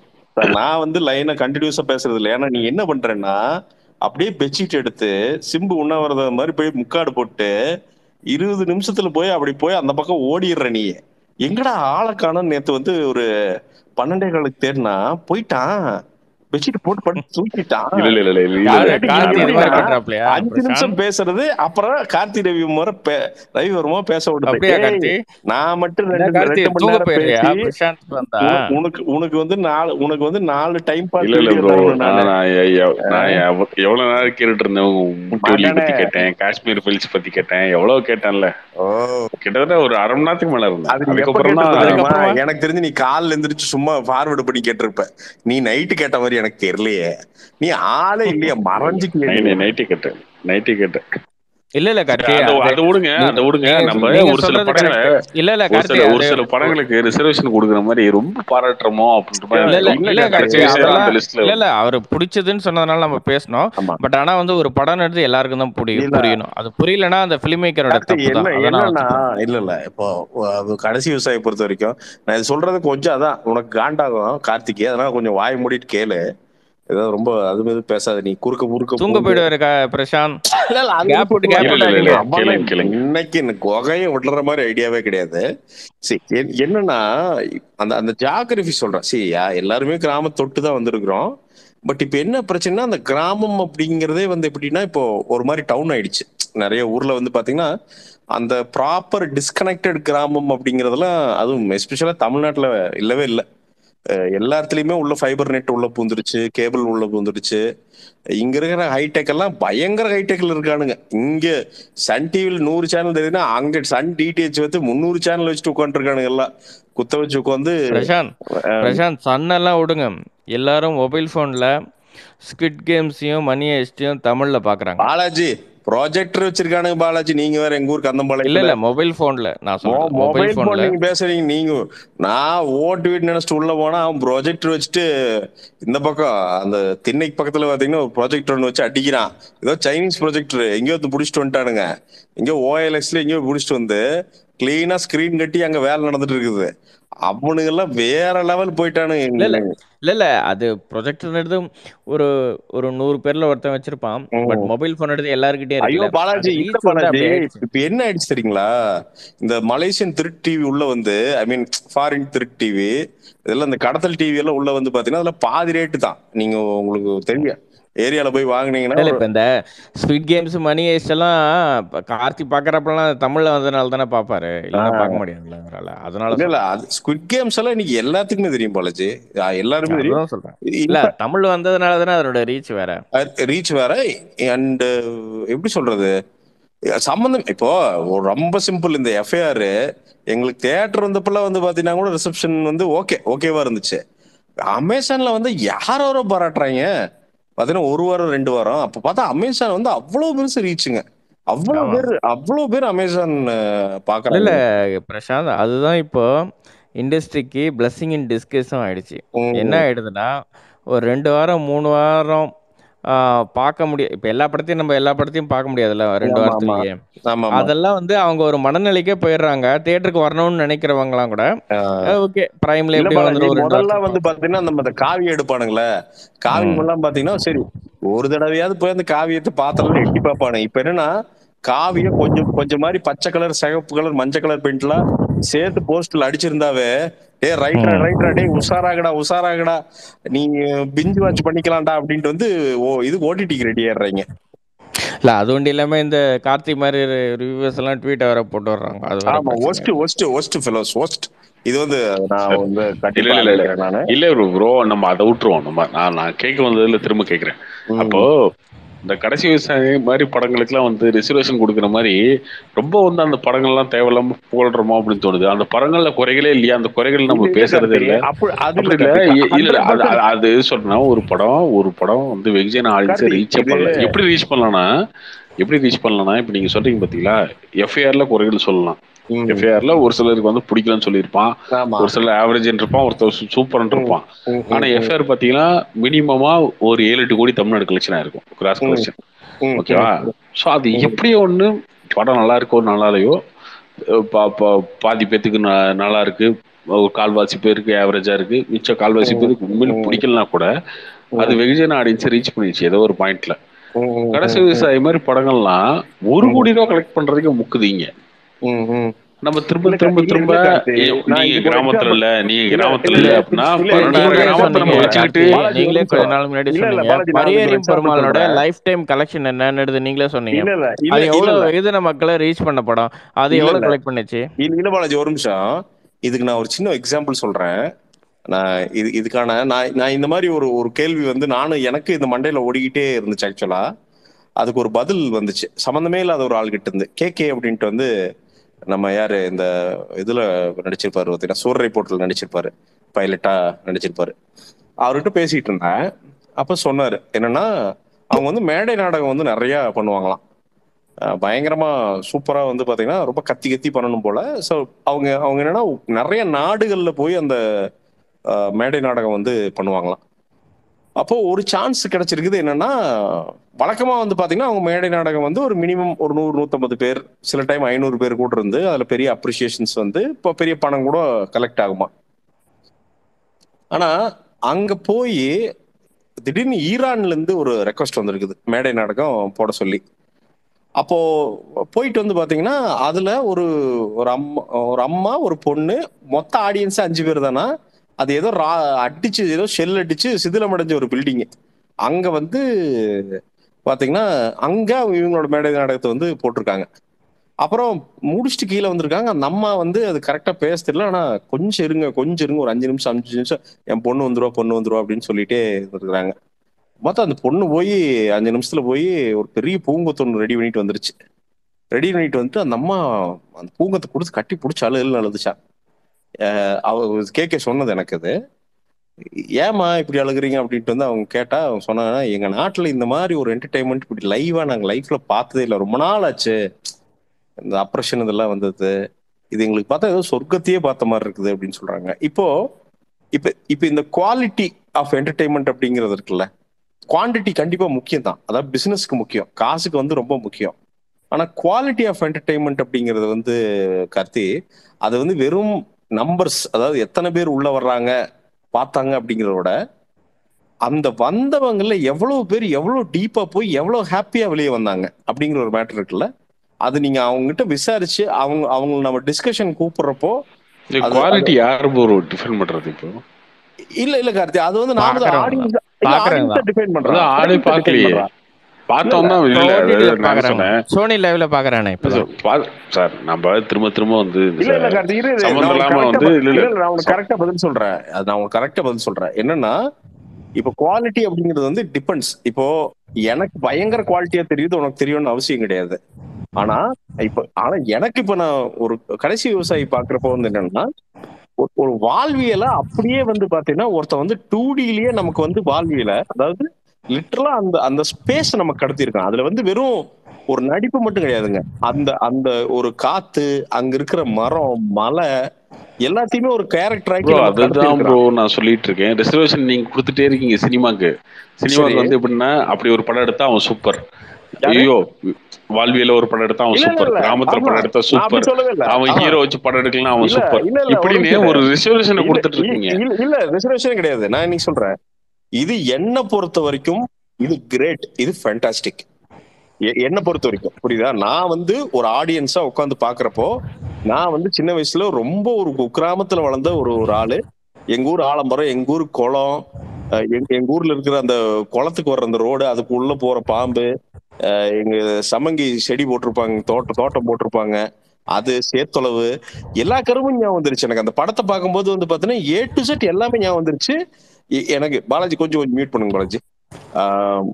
நான் வந்து லைனை கண்டினியூஸா பேசுறது இல்லை ஏன்னா நீ என்ன பண்றேன்னா அப்படியே பெட்ஷீட் எடுத்து சிம்பு உண்ணாவிரத மாதிரி போய் முக்காடு போட்டு இருபது நிமிஷத்துல போய் அப்படி போய் அந்த பக்கம் ஓடிடுற நீ எங்கடா ஆளை காணோம் நேத்து வந்து ஒரு பன்னெண்டே காலுக்கு தேடினா போயிட்டான் பெட்ஷீட் போட்டு படுத்து தூக்கிட்டான் இல்ல இல்ல இல்ல இல்ல இல்ல யாரு இல்ல கார்த்தி இது மாதிரி எப்படின்னா பண்றாப்லையா அஞ்சு பிரசாந்த் நிமிஷம் பேசுறது அப்புறம் கார்த்தி ரவி முறை பே- ரவி வருமா பேச விடுது அப்படியா ஏய் கார்த்தி நான் மட்டும் என்ன ரெண்டு கார்த்தி ரெண்டு மணி தூங்க நேரம் போயிடுறியா பேசி பிரசாந்த் வந்தா உனக்கு உனக்கு உனக்கு வந்து நாலு உனக்கு வந்து நாலு டைம் பாஸ் இல்ல இல்ல வீடியோ ப்ரோ தரணும் நான் நானு நான் எ- எவ்- நான் எவ்- எவ்வளவு நேரம் கேட்டுட்டு இருந்தேன் உங்க முட்டி வலி மகனே பத்தி கேட்டேன் காஷ்மீர் ஃபைல்ஸ் பத்தி கேட்டேன் எவ்வளவு கேட்டேன்ல ஓ கிட்டத்தட்ட ஒரு அரை மணி நேரத்துக்கு மேல இருந்தேன் அது நீ எப்ப அதுக்கப்புறம் கேட்டிருப்ப தான் தெரியுமா அதுக்கப்புறமா எனக்கு தெரிஞ்சு நீ கால்ல எந்திரிச்சு சும்மா ஃபார்வர்டு பண்ணி கேட்டிருப்ப நீ நைட்டு கேட்ட மாதிரி எனக்கு தெரியலையே நீ ஆளே இல்லையா மறைஞ்சுக்கிய நீ நைட்டு கேட்டேன் நைட்டு கேட்டேன் இல்ல இல்ல கார்த்தி அது அது அது விடுங்க நீ அதை விடுங்க நீங்க நம்ம நீங்க ஒரு சில சொல்றது படங்களை கரெக்ட் இல்ல இல்ல ஒரு கார்த்தி சில ஒரு அது சில படங்களுக்கு ரிசர்வேஷன் கொடுக்குற மாதிரி ரொம்ப பாராட்டுறோமோ அப்படின்ற மாதிரி இல்ல இல்ல ரொம்ப இல்ல இல்ல கார்த்தி கார்த்தி கடைசி அதெல்லாம் அந்த லிஸ்ட்ல இல்ல இல்ல அவர் பிடிச்சதுன்னு சொன்னதுனால நம்ம பேசணும் ஆமா பட் ஆனா வந்து ஒரு படம் எடுத்து எல்லாருக்கும் தான் புரியும் இல்ல புரியணும் அது புரியலன்னா அந்த ஃபிலிம் மேக்கரோட கார்த்தி தப்பு என்ன தான் அதை நான் என்னன்னா ஒத்துக்கிறேன் இல்ல இல்ல இப்போ அது கடைசி விவசாயி பொறுத்த வரைக்கும் நான் இது சொல்றது கொஞ்சம் அதான் உனக்கு காண்டாகும் கார்த்திகே அதனால கொஞ்சம் வாய் மூடிட்டு கேளு ஏதாவது ரொம்ப அது மாதிரி பேசாத நீ குறுக்க குறுக்க தூங்க பூந்து போயிடுவாரு கா- பிரசாந்த் இல்ல இல்ல அது கேப் விட்டு விஷயத்துக்கு கேப் இல்ல விட்டு இல்ல இல்ல வரமாட்டேன் இல்ல அவன் கேளுங்க கேளுங்க இன்னைக்கு இந்த குகையை விடுற மாதிரி ஐடியாவே கிடையாது சரி என்- என்னன்னா அந்த அந்த ஜாகிரபி சொல்றேன் சரி எல்லாருமே கிராம தொட்டு தான் வந்திருக்கிறோம் பட் இப்ப என்ன பிரச்சனைனா அந்த கிராமம் அப்படிங்கறதே வந்து எப்படின்னா இப்போ ஒரு மாதிரி டவுன் ஆயிடுச்சு நிறைய ஊர்ல வந்து பாத்தீங்கன்னா அந்த ப்ராப்பர் டிஸ்கனெக்டட் கிராமம் அப்படிங்கறதெல்லாம் அதுவும் எஸ்பெஷலா தமிழ்நாட்டுல இல்லவே இல்லை எல்லா இடத்துலயுமே உள்ள ஃபைபர் நெட் உள்ள பூந்துருச்சு கேபிள் உள்ள பூந்துருச்சு இங்க இருக்கிற ஹைடெக் எல்லாம் பயங்கர ஹைடெக்ல இருக்கானுங்க இங்க சன் டிவில நூறு சேனல் தெரியுதுன்னா அங்க சன் டிடிஹெச் வந்து முந்நூறு சேனல் வச்சுட்டு உட்காந்துருக்கானுங்க எல்லாம் குத்த வச்சு உட்காந்து பிரசாந்த் பிரசாந்த் சன்னெல்லாம் விடுங்க எல்லாரும் மொபைல் ஃபோனில் ஸ்குவிட் கேம்ஸையும் மணி ஹெஸ்டையும் தமிழில் பார்க்குறாங்க பாலாஜி ப்ராஜெக்டர் வச்சிருக்கானுங்க பாலாஜி நீங்க வேற எங்க ஊர் இல்லை கந்தம்பாளையத்துல இல்லை மொபைல் ஃபோனில் நான் சொல்கிறது மொபைல் மொபைல் போன் ஃபோனில் நீங்க பேசுறீங்க நீங்க நான் ஓட்டு வீடு நினைச்சிட்டு உள்ள போனா அவன் ப்ரொஜெக்டர் வச்சுட்டு இந்த பக்கம் அந்த திண்ணைக்கு பக்கத்துல பாத்தீங்கன்னா ஒரு ப்ரொஜெக்டர் ஒன்று வச்சு அடிக்கிறான் ஏதோ சைனீஸ் ப்ரொஜெக்டர் எங்கேயோ வந்து புடிச்சிட்டு வந்துட்டானுங்க எங்கேயோ ஓஎல்எக்ஸ்ல எங்கேயோ புடிச்சிட்டு வந்து கிளீனா ஸ்கிரீன் கட்டி அங்க வேலை நடந்துட்டு இருக்குது அவனுங்க எல்லாம் வேற லெவல் இல்லை போயிட்டானுங்க இல்லை இல்லை இல்லை அது ப்ரொஜெக்டர் எடுத்து ஒரு ஒரு நூறு பேரில் ஒருத்தன் வச்சிருப்பான் பட் ம். மொபைல் ஃபோன் எடுத்து எல்லாருக்கிட்டே ஐயோ இருக்குல்ல பாலாஜி அந்த இல்ல ரீச் வந்து பாலாஜி அப்படி ஆயிடுச்சு இப்ப என்ன ஆயிடுச்சு தெரியுங்களா இந்த மலேசியன் திருட் டிவி உள்ள வந்து ஐ மீன் ஃபாரின் திருட் டிவி இதெல்லாம் இந்த கடத்தல் டிவி எல்லாம் உள்ள வந்து பாத்தீங்கன்னா அதுல பாதி ரேட்டு தான் நீங்க உங்களுக்கு தெரியும் ஏரியால போய் வாங்குனீங்கன்னா இல்லை ஒரு இப்போ இந்த ஸ்வீட் கேம்ஸ் மணி ஹெஸ்ட் எல்லாம் இப்ப கார்த்தி பார்க்குறப்பெல்லாம் தமிழில் வந்ததுனால தானே பார்ப்பாரு இல்லைன்னா பார்க்க முடியாதுல்ல அவரால் அதனால இல்ல இல்ல சொல்கிறேன் அது ஸ்குவிட் கேம்ஸ் எல்லாம் இன்னைக்கு எல்லாத்துக்குமே தெரியும் பாலாஜி ஆ, எல்லாருமே தெரியும் அதுதான் சொல்கிறேன் இல்லை தமிழ் வந்ததுனால தானே அதனோட ரீச் வேற ரீச் வேற அண்ட் எப்படி சொல்றது சம்பந்தம் இப்போ ஒரு ரொம்ப சிம்பிள் இந்த எஃப்ஐஆர் எங்களுக்கு தியேட்டர் வந்தப்பெல்லாம் வந்து பாத்தீங்கன்னா கூட ரிசப்ஷன் வந்து ஓகே ஓகேவா இருந்துச்சு அமேசான்ல வந்து யாரோ பாராட்டுறாங்க பாத்தீங்கன்னா ஒரு வாரம் ரெண்டு வாரம் அப்ப பார்த்தா அமேசான் வந்து அவ்வளவு பெருசு ரீச்சுங்க அவ்வளவு ஆமா பேர் அவ்வளவு பேர் அமேசான் அஹ், இல்லை பாக்குறாங்க இல்லை பிரசாந்த் அதுதான் இப்போ இண்டஸ்ட்ரிக்கு பிளஸ்ஸிங் இன் டிஸ்கஸும் ஆயிடுச்சு என்ன ம், ஆயிடுதுன்னா ஒரு ரெண்டு வாரம் மூணு வாரம் ஆ, பார்க்க முடியும் இப்போ எல்லா படத்தையும் நம்ம எல்லா படத்தையும் பார்க்க முடியாதுல்ல ரெண்டு ஆமா ஆமா வாரத்துலயே ஆமா ஆமா அதெல்லாம் வந்து அவங்க ஒரு மனநிலைக்கே போயிடுறாங்க தியேட்டருக்கு வரணும்னு நினைக்கிறவங்கலாம் கூட ஆஹ் ஓகே பிரைம்ல இல்ல எப்படியும் பாலாஜி வந்துடும் ஒரு ரெண்டு முதல்ல வாரத்துக்கு வந்து பார்ப்போம் பாத்தீங்கன்னா நம்ம இந்த காவி எடுப்பானுங்களே காவியம் ம் எல்லாம் பாத்தீங்கன்னா சரி ஒரு தடவையாவது போய் அந்த காவியத்தை பாத்திரம் எட்டி பார்ப்பானுங்க இப்ப என்னன்னா காவியம் கொஞ்சம் கொஞ்சம் மாதிரி பச்சை கலர் சிகப்பு கலர் மஞ்சள் கலர் பெயிண்ட்லாம் சேர்த்து போஸ்டர்ல அடிச்சிருந்தாவே டே ரைட்ரா ம் ரைட்ரா டே உஷாராகடா உஷாராகடா நீ பிஞ்சு வாட்ச் பண்ணிக்கலாம்டா அப்படின்ட்டு வந்து ஓ இது ஓடிடிக்கு ரெடி ஆயிடுறீங்க இல்ல அது ஒன்றும் இல்லாம இந்த கார்த்தி மாதிரி ரிவ்யூஸ் எல்லாம் ட்வீட் வேற போட்டு வர்றாங்க அது வேற ஆமா பிரச்சனை worst worst worst fellows worst இது வந்து நான் சரி வந்து இல்ல கண்டிப்பா இல்ல இல்ல இல்ல ஆதரிக்கிறேன் நானு இல்ல ப்ரோ நம்ம அதை விட்டுருவோம் நம்ம நான் நான் கேட்க வந்ததுல திரும்ப கேட்கிறேன் அப்போ ம். இந்த கடைசி விவசாயி மாதிரி படங்களுக்குலாம் வந்து ரிசர்வேஷன் கொடுக்குற மாதிரி ரொம்ப வந்து அந்த படங்கள்லாம் தேவையில்லாம புகழ்றோமோ அப்படின்னு தோணுது அந்த படங்கள்ல குறைகளே இல்லையா அந்த குறைகள் இல்ல நம்ம இல்ல பேசுறதே கார்த்தி இல்ல அப்படி அது அப்படி இல்ல இல்ல கார்த்தி இ- இல்ல இல்ல ஹண்ட்ரட் அது பர்சன்ட் அது அது சொல்றேன்னா ஒரு படம் ஒரு படம் வந்து வெகுஜன ஆடியன்ஸை கார்த்தி ரீச்சே இது பண்ணல எப்படி ரீச் பண்ணலாம்னா எப்படி ரீச் பண்ணலாம்னா இப்ப நீங்க சொல்றீங்க பாத்தீங்களா எஃப்ஐஆர்ல குறைகள் சொல்லலாம் ம். எஃப்ஐஆர்ல ஒரு சிலருக்கு வந்து பிடிக்கலன்னு சொல்லியிருப்பான் ஆமா ஒரு சிலர் ஆவரேஜ் இருப்பான் ஒருத்தர் சூப்பர்னு இருப்பான் ம், ம், ஆனா ம். எஃப்ஐஆர் பாத்தீங்கன்னா மினிமமா ஒரு ஏழு எட்டு கோடி தமிழ்நாடு கலெக்ஷன் ஆயிருக்கும் கிராஸ் ம். கலெக்ஷன் ம், ஓகேவா சோ அது எப்படியோ ஒண்ணு படம் நல்லா இருக்கோ நல்லா இல்லையோ அஹ் பா- பா- பாதி பேத்துக்கு ந- நல்லா இருக்கு ஒரு கால்வாசி பேருக்கு ஆவரேஜா இருக்கு மிச்ச கால்வாசி பேருக்கு உண்மையில பிடிக்கலனா கூட அது வெகுஜன ஆடியன்ஸ் ரீச் பண்ணிடுச்சு ஏதோ ஒரு பாயிண்ட்ல ம், ம், கடைசி விவசாயி மாதிரி படங்கள்லாம் ஒரு கோடி ரூபா கலெக்ட் பண்றதுக்கு முக்குதீங்க ம், ம். நம்ம திரும்ப இல்ல, திரும்ப இல்ல, திரும்ப இல்ல, கார்த்தி. ஏ, நான் நீங்க இதுக்கு ஒரு கிராமத்துல example- இல்ல நீங்க இல்ல, கிராமத்துல இல்ல, இல்ல அப்படின்னா இல்ல, பன்னெண்டாயிரம் நீங்களே கிராமத்தை நம்ம சொன்னீங்க வச்சுக்கிட்டு கார்த்தி, பாலாஜி, நீங்களே ஒரு கொஞ்ச நிமிஷம். நாள் முன்னாடி இல்ல, இல்ல, சொன்னீங்க பாலாஜி, நான் உங்களுக்கு ஒரு பரியேறியும் example பெருமாளோட சொல்றேன். லைஃப் டைம் கலெக்ஷன் என்னன்னு நீங்களே சொன்னீங்க இல்ல, இல்ல, இல்ல, அது இல்ல, எவ்வளவு இல்ல. வெகுஜன மக்களை ரீச் பண்ண படம் அது இல்ல, எவ்வளவு இல்ல. கலெக்ட் பண்ணுச்சு இல்ல இல்ல பாலாஜி ஒரு நிமிஷம் இதுக்கு நான் ஒரு சின்ன எக்ஸாம்பிள் சொல்றேன் நான் இது இதுக்கான நான் நான் இந்த மாதிரி ஒரு ஒரு கேள்வி வந்து நானும் எனக்கு இந்த மண்டையில ஓடிக்கிட்டே இருந்துச்சு ஆக்சுவலா அதுக்கு ஒரு பதில் வந்துச்சு சம்மந்தமே இல்லாத ஒரு ஆள் கிட்ட இருந்து கே கே அப்படின்ட்டு வந்து நம்ம யாரு இந்த இதுல நடிச்சிருப்பாரு பார்த்தீங்கன்னா சூர் ரிப்போர்ட்ல நடிச்சிருப்பாரு பைலட்டா நடிச்சிருப்பாரு அவர்கிட்ட பேசிட்டு இருந்தேன் அப்ப சொன்னாரு என்னன்னா அவங்க வந்து மேடை நாடகம் வந்து நிறைய பண்ணுவாங்களாம் அஹ் பயங்கரமா சூப்பரா வந்து பாத்தீங்கன்னா ரொம்ப கத்தி கத்தி பண்ணணும் போல ஸோ அவங்க அவங்க என்னன்னா நிறைய நாடுகள்ல போய் அந்த அஹ், மேடை நாடகம் வந்து பண்ணுவாங்களாம் அப்போ ஒரு சான்ஸ் கிடைச்சிருக்குது என்னன்னா வழக்கமா வந்து பாத்தீங்கன்னா அவங்க மேடை நாடகம் வந்து ஒரு மினிமம் ஒரு நூறு நூத்தம்பது பேர் சில டைம் ஐநூறு பேர் கூட இருந்து அதுல பெரிய அப்ரிசியேஷன்ஸ் வந்து இப்போ பெரிய பணம் கூட கலெக்ட் ஆகுமா ஆனா அங்க போய் திடீர்னு ஈரான்ல இருந்து ஒரு ரெக்வஸ்ட் வந்திருக்குது மேடை நாடகம் போட சொல்லி அப்போ போயிட்டு வந்து பாத்தீங்கன்னா அதுல ஒரு ஒரு அம்மா ஒரு அம்மா ஒரு பொண்ணு மொத்த ஆடியன்ஸ் அஞ்சு பேர் தானா அது ஏதோ ரா அடிச்சு ஏதோ ஷெல் அடிச்சு சிதிலம் அடைஞ்ச ஒரு பில்டிங் அங்க வந்து பாத்தீங்கன்னா அங்க இவங்களோட மேடை நாடகத்தை வந்து போட்டிருக்காங்க அப்புறம் முடிச்சுட்டு கீழே வந்திருக்காங்க அந்த அம்மா வந்து அது கரெக்டா பேச தெரியல ஆனா கொஞ்சம் இருங்க கொஞ்சம் இருங்க ஒரு அஞ்சு நிமிஷம் அஞ்சு நிமிஷம் என் பொண்ணு வந்துருவா பொண்ணு வந்துருவா அப்படின்னு சொல்லிட்டே இருக்கிறாங்க மொத்தம் அந்த பொண்ணு போய் அஞ்சு நிமிஷத்துல போய் ஒரு பெரிய பூங்கொத்து ஒன்று ரெடி பண்ணிட்டு வந்துருச்சு ரெடி பண்ணிட்டு வந்துட்டு அந்த அம்மா அந்த பூங்கத்தை கொடுத்து கட்டி பிடிச்சி அழுகல் அழுதுச்சா அஹ் அவ கேட்க சொன்னது எனக்கு அது ஏமா இப்படி அழுகுறீங்க அப்படின்ட்டு வந்து அவங்க கேட்டா அவங்க சொன்னாங்கன்னா எங்க நாட்டுல இந்த மாதிரி ஒரு என்டர்டைன்மெண்ட் இப்படி லைவா நாங்க லைஃப்ல பார்த்ததே இல்லை ரொம்ப நாள் ஆச்சு இந்த அப்ரஷன் இதெல்லாம் வந்தது இது எங்களுக்கு பார்த்தா ஏதோ சொர்க்கத்தையே பார்த்த மாதிரி இருக்குது அப்படின்னு சொல்றாங்க இப்போ இப்ப இப்ப இந்த குவாலிட்டி ஆஃப் என்டர்டைன்மெண்ட் அப்படிங்கிறது இருக்குல்ல குவாண்டிட்டி கண்டிப்பா முக்கியம் தான் அதாவது பிசினஸ்க்கு முக்கியம் காசுக்கு வந்து ரொம்ப முக்கியம் ஆனா குவாலிட்டி ஆஃப் என்டர்டைன்மெண்ட் அப்படிங்கிறது வந்து கார்த்தி அது வந்து வெறும் நம்பர்ஸ் அதாவது எத்தனை பேர் உள்ள வர்றாங்க பார்த்தாங்க அப்படிங்கிறத விட அந்த வந்தவங்கல எவ்வளவு பேர் எவ்வளவு டீப்பா போய் எவ்வளவு ஹாப்பியா வெளியே வந்தாங்க அப்படிங்கிற ஒரு மேட்டர் இருக்குல்ல அது நீங்க அவங்க கிட்ட விசாரிச்சு அவங்க அவங்க நம்ம டிஸ்கஷன் கூப்பிடுறப்போ அது- குவாலிட்டி யாரு ப்ரோ டிஃபைன் பண்றது இப்போ இல்ல இல்ல கார்த்தி அது வந்து நான் வந்து பார்க்கறவங்க ஆடியன்ஸ் பார்க்கறவங்க ஆடியன்ஸ் டிஃபைன் அதான் பண்றேன் ஆளே audience define பார்க்கலையே பண்றேன். பார்த்தோம் தான் இல்ல OTT ல அது நான் பாக்குறாங்க சொன்னேன் சோனி லைவ்ல பாக்குறானே இப்பதான் பா- சார் நம்ம திரும்ப திரும்ப வந்து இந்த இல்ல இல்ல கார்த்தி இரு இரு. நான் சம்மந்தம் உனக்கு இல்லாம correct ஆ வந்து ப- இல்ல இல்ல இல்ல இல்ல நான் உனக்கு கரெக்டா பதில் சொல்றேன் அது நான் உனக்கு கரெக்டா பதில் சொல்றேன் என்னன்னா இப்போ குவாலிட்டி அப்படிங்கிறது வந்து டிபெண்ட்ஸ் இப்போ எனக்கு பயங்கர குவாலிட்டியா தெரியுது உனக்கு தெரியும்னு அவசியம் கிடையாது ஆனா இப்ப ஆனா எனக்கு இப்ப நான் ஒரு கடைசி விவசாயி பாக்குறப்போ வந்து என்னன்னா ஒரு- ஒரு வாழ்வியல அப்படியே வந்து பாத்தீங்கன்னா ஒருத்தன் வந்து டூ டிலயே நமக்கு வந்து வாழ்வியல அதாவது லிட்டரலா அந்த அந்த ஸ்பேஸ் நமக்கு கடத்திருக்கான் அதுல வந்து வெறும் ஒரு நடிப்பு மட்டும் கிடையாதுங்க அந்த அந்த ஒரு காத்து அங்க இருக்கிற மரம் மலை எல்லாத்தையுமே ஒரு கேரக்டர் ஆக்கி ப்ரோ நம்ம அதுதான் கடத்திருக்கிறான். ப்ரோ நான் சொல்லிட்டு இருக்கேன் ரிசர்வேஷன் நீங்க கொடுத்துட்டே இருக்கீங்க சினிமாக்கு சினிமாக்கு சரி. வந்து எப்படின்னா அப்படி ஒரு படம் எடுத்தா அவன் சூப்பர் யாரு? ஐயோ வாழ்வியல ஒரு படம் எடுத்தா அவன் இல்ல, இல்ல, சூப்பர் இல்ல. கிராமத்துல ஆமா. படம் எடுத்தா நான் அப்படி சூப்பர் சொல்லவே இல்ல. அவன் ஆமா. ஹீரோ வச்சு படம் எடுக்கலாம் அவன் இல்ல, சூப்பர் இல்ல, இல்ல, ஒரு இப்படின்னு நிமிஷம் ஒரு இரு. ரிசர்வேஷனை இல்ல, கொடுத்துட்டு இருக்கீங்க இல்ல, இல்ல ரிசர்வேஷன் கிடையாது நான் இன்னைக்கு சொல்றேன் இது என்ன பொறுத்த வரைக்கும் இது கிரேட் இது ஃபேண்டாஸ்டிக் என்ன பொறுத்த வரைக்கும் புரியுதா நான் வந்து ஒரு ஆடியன்ஸா உட்காந்து பாக்குறப்போ நான் வந்து சின்ன வயசுல ரொம்ப ஒரு கிராமத்துல வளர்ந்த ஒரு ஒரு ஆளு எங்க ஊர் ஆலம்பரம் எங்க ஊர் குளம் அஹ் எங்க எங்க ஊர்ல இருக்கிற அந்த குளத்துக்கு வர்ற அந்த ரோடு அதுக்கு உள்ள போற பாம்பு அஹ் எங்க சமங்கி செடி போட்டிருப்பாங்க தோட்டம் தோட்டம் போட்டிருப்பாங்க அது சேத்தொளவு எல்லா கருமும் ஞாபகம் வந்துருச்சு எனக்கு அந்த படத்தை பார்க்கும்போது வந்து பாத்தீங்கன்னா ஏ டு செட் எல்லாமே ஞாபகம் வந்துருச்சு எ- எனக்கு பாலாஜி கொஞ்சம் கொஞ்சம் மியூட் பண்ணுங்க பாலாஜி ஆஹ்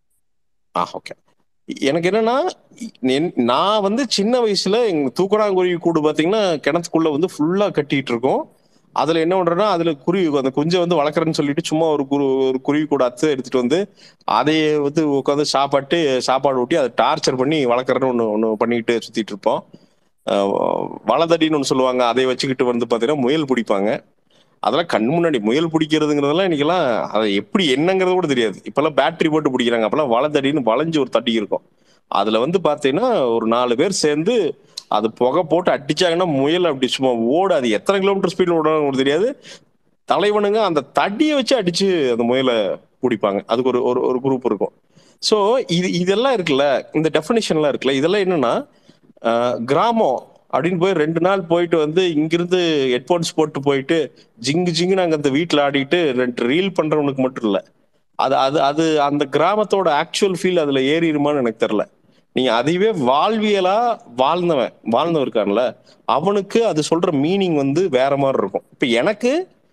ஆ ஓகே எனக்கு என்னன்னா என்- நான் வந்து சின்ன வயசுல எங்க தூக்கணாங்குருவி கூடு பாத்தீங்கன்னா கிணத்துக்குள்ள வந்து ஃபுல்லா கட்டிட்டு இருக்கோம் அதுல என்ன பண்றேன்னா அதுல குருவி அந்த குஞ்சை வந்து வளர்க்குறேன்னு சொல்லிட்டு சும்மா ஒரு குரு ஒரு குருவி கூட அத்தை எடுத்துட்டு வந்து அதையே வந்து உட்காந்து சாப்பாட்டு சாப்பாடு ஊட்டி அதை டார்ச்சர் பண்ணி வளர்க்குறேன்னு ஒன்று ஒன்று பண்ணிக்கிட்டு சுத்திட்டு இருப்போம் அஹ், வலதடின்னு ஒன்று சொல்லுவாங்க அதை வச்சுக்கிட்டு வந்து பார்த்தீங்கன்னா முயல் பிடிப்பாங்க அதெல்லாம் கண் முன்னாடி முயல் பிடிக்கிறதுங்கிறதெல்லாம் இன்னைக்கெல்லாம் அதை எப்படி என்னங்கிறது கூட தெரியாது இப்பெல்லாம் பேட்டரி போட்டு பிடிக்கிறாங்க அப்பெல்லாம் வலதடின்னு வளைஞ்சு ஒரு தடி இருக்கும் அதுல வந்து பார்த்தீங்கன்னா ஒரு நாலு பேர் சேர்ந்து அது புகை போட்டு அடிச்சாங்கன்னா முயல் அப்படி சும்மா ஓடு அது எத்தனை கிலோமீட்டர் ஸ்பீட்ல ஓடுறாங்க கூட தெரியாது தலைவனுங்க அந்த தடியை வச்சு அடிச்சு அந்த முயலை பிடிப்பாங்க அதுக்கு ஒரு ஒரு ஒரு குரூப் இருக்கும் ஸோ இது இதெல்லாம் இருக்குல்ல இந்த டெஃபினேஷன்லாம் இருக்குல்ல இதெல்லாம் என்னன்னா அஹ், கிராமம் அப்படின்னு போய் ரெண்டு நாள் போயிட்டு வந்து இங்கிருந்து ஹெட்போன்ஸ் போட்டு போயிட்டு ஜிங்கு ஜிங்கு நாங்கள் அந்த வீட்டில் ஆடிட்டு ரெண்டு ரீல் பண்றவனுக்கு மட்டும் இல்லை அது அது அது அந்த கிராமத்தோட ஆக்சுவல் ஃபீல் அதுல ஏறிடுமான்னு எனக்கு தெரியல நீங்க அதுவே வாழ்வியலா வாழ்ந்தவன் வாழ்ந்தவன் இருக்கான்ல அவனுக்கு அது சொல்ற மீனிங் வந்து வேற மாதிரி இருக்கும் இப்ப எனக்கு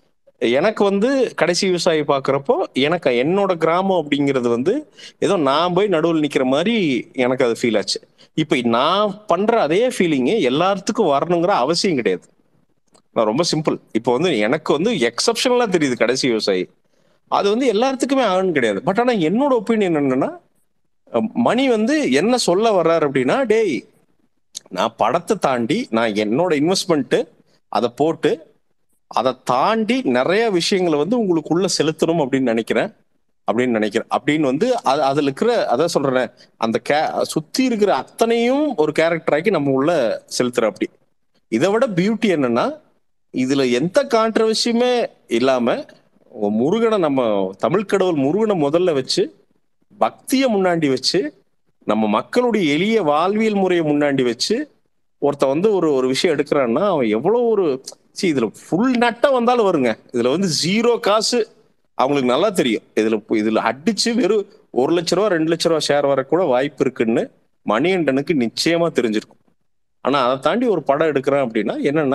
எனக்கு வந்து கடைசி விவசாயி பார்க்குறப்போ எனக்கு என்னோட கிராமம் அப்படிங்கிறது வந்து ஏதோ நான் போய் நடுவில் நிற்கிற மாதிரி எனக்கு அது ஃபீல் ஆச்சு இப்போ நான் பண்ற அதே ஃபீலிங்கு எல்லாத்துக்கும் வரணுங்கிற அவசியம் கிடையாது நான் ரொம்ப சிம்பிள் இப்போ வந்து எனக்கு வந்து எக்ஸப்ஷனலா தெரியுது கடைசி விவசாயி அது வந்து எல்லாத்துக்குமே ஆகணும் கிடையாது பட் ஆனா என்னோட ஒப்பீனியன் என்னன்னா அஹ் மணி வந்து என்ன சொல்ல வர்றாரு அப்படின்னா டேய் நான் படத்தை தாண்டி நான் என்னோட இன்வெஸ்ட்மெண்ட் அதை போட்டு அதை தாண்டி நிறைய விஷயங்களை வந்து உங்களுக்குள்ள செலுத்தணும் அப்படின்னு நினைக்கிறேன் அப்படின்னு நினைக்கிறேன் அப்படின்னு வந்து அது அதுல இருக்கிற அதான் சொல்றேன் அந்த கே சுத்தி இருக்கிற அத்தனையும் ஒரு கேரக்டர் ஆக்கி நம்ம உள்ள செலுத்துற அப்படி இதை விட பியூட்டி என்னன்னா இதுல எந்த கான்ட்ரவர்சியுமே இல்லாம முருகனை நம்ம தமிழ் கடவுள் முருகனை முதல்ல வச்சு பக்தியை முன்னாடி வச்சு நம்ம மக்களுடைய எளிய வாழ்வியல் முறையை முன்னாடி வச்சு ஒருத்தன் வந்து ஒரு ஒரு விஷயம் எடுக்கிறான்னா அவன் எவ்வளவு ஒரு see இதுல ஃபுல் நட்டை வந்தாலும் வருங்க இதுல வந்து ஜீரோ காசு அவங்களுக்கு நல்லா தெரியும் இதுல இதுல அடிச்சு வெறும் ஒரு லட்ச ரூபா ரெண்டு லட்ச ரூபா ஷேர் வரக்கூட வாய்ப்பு இருக்குன்னு மணிகண்டனுக்கு நிச்சயமா தெரிஞ்சிருக்கும் ஆனா அதை தாண்டி ஒரு படம் எடுக்கிறான் அப்படின்னா என்னன்னா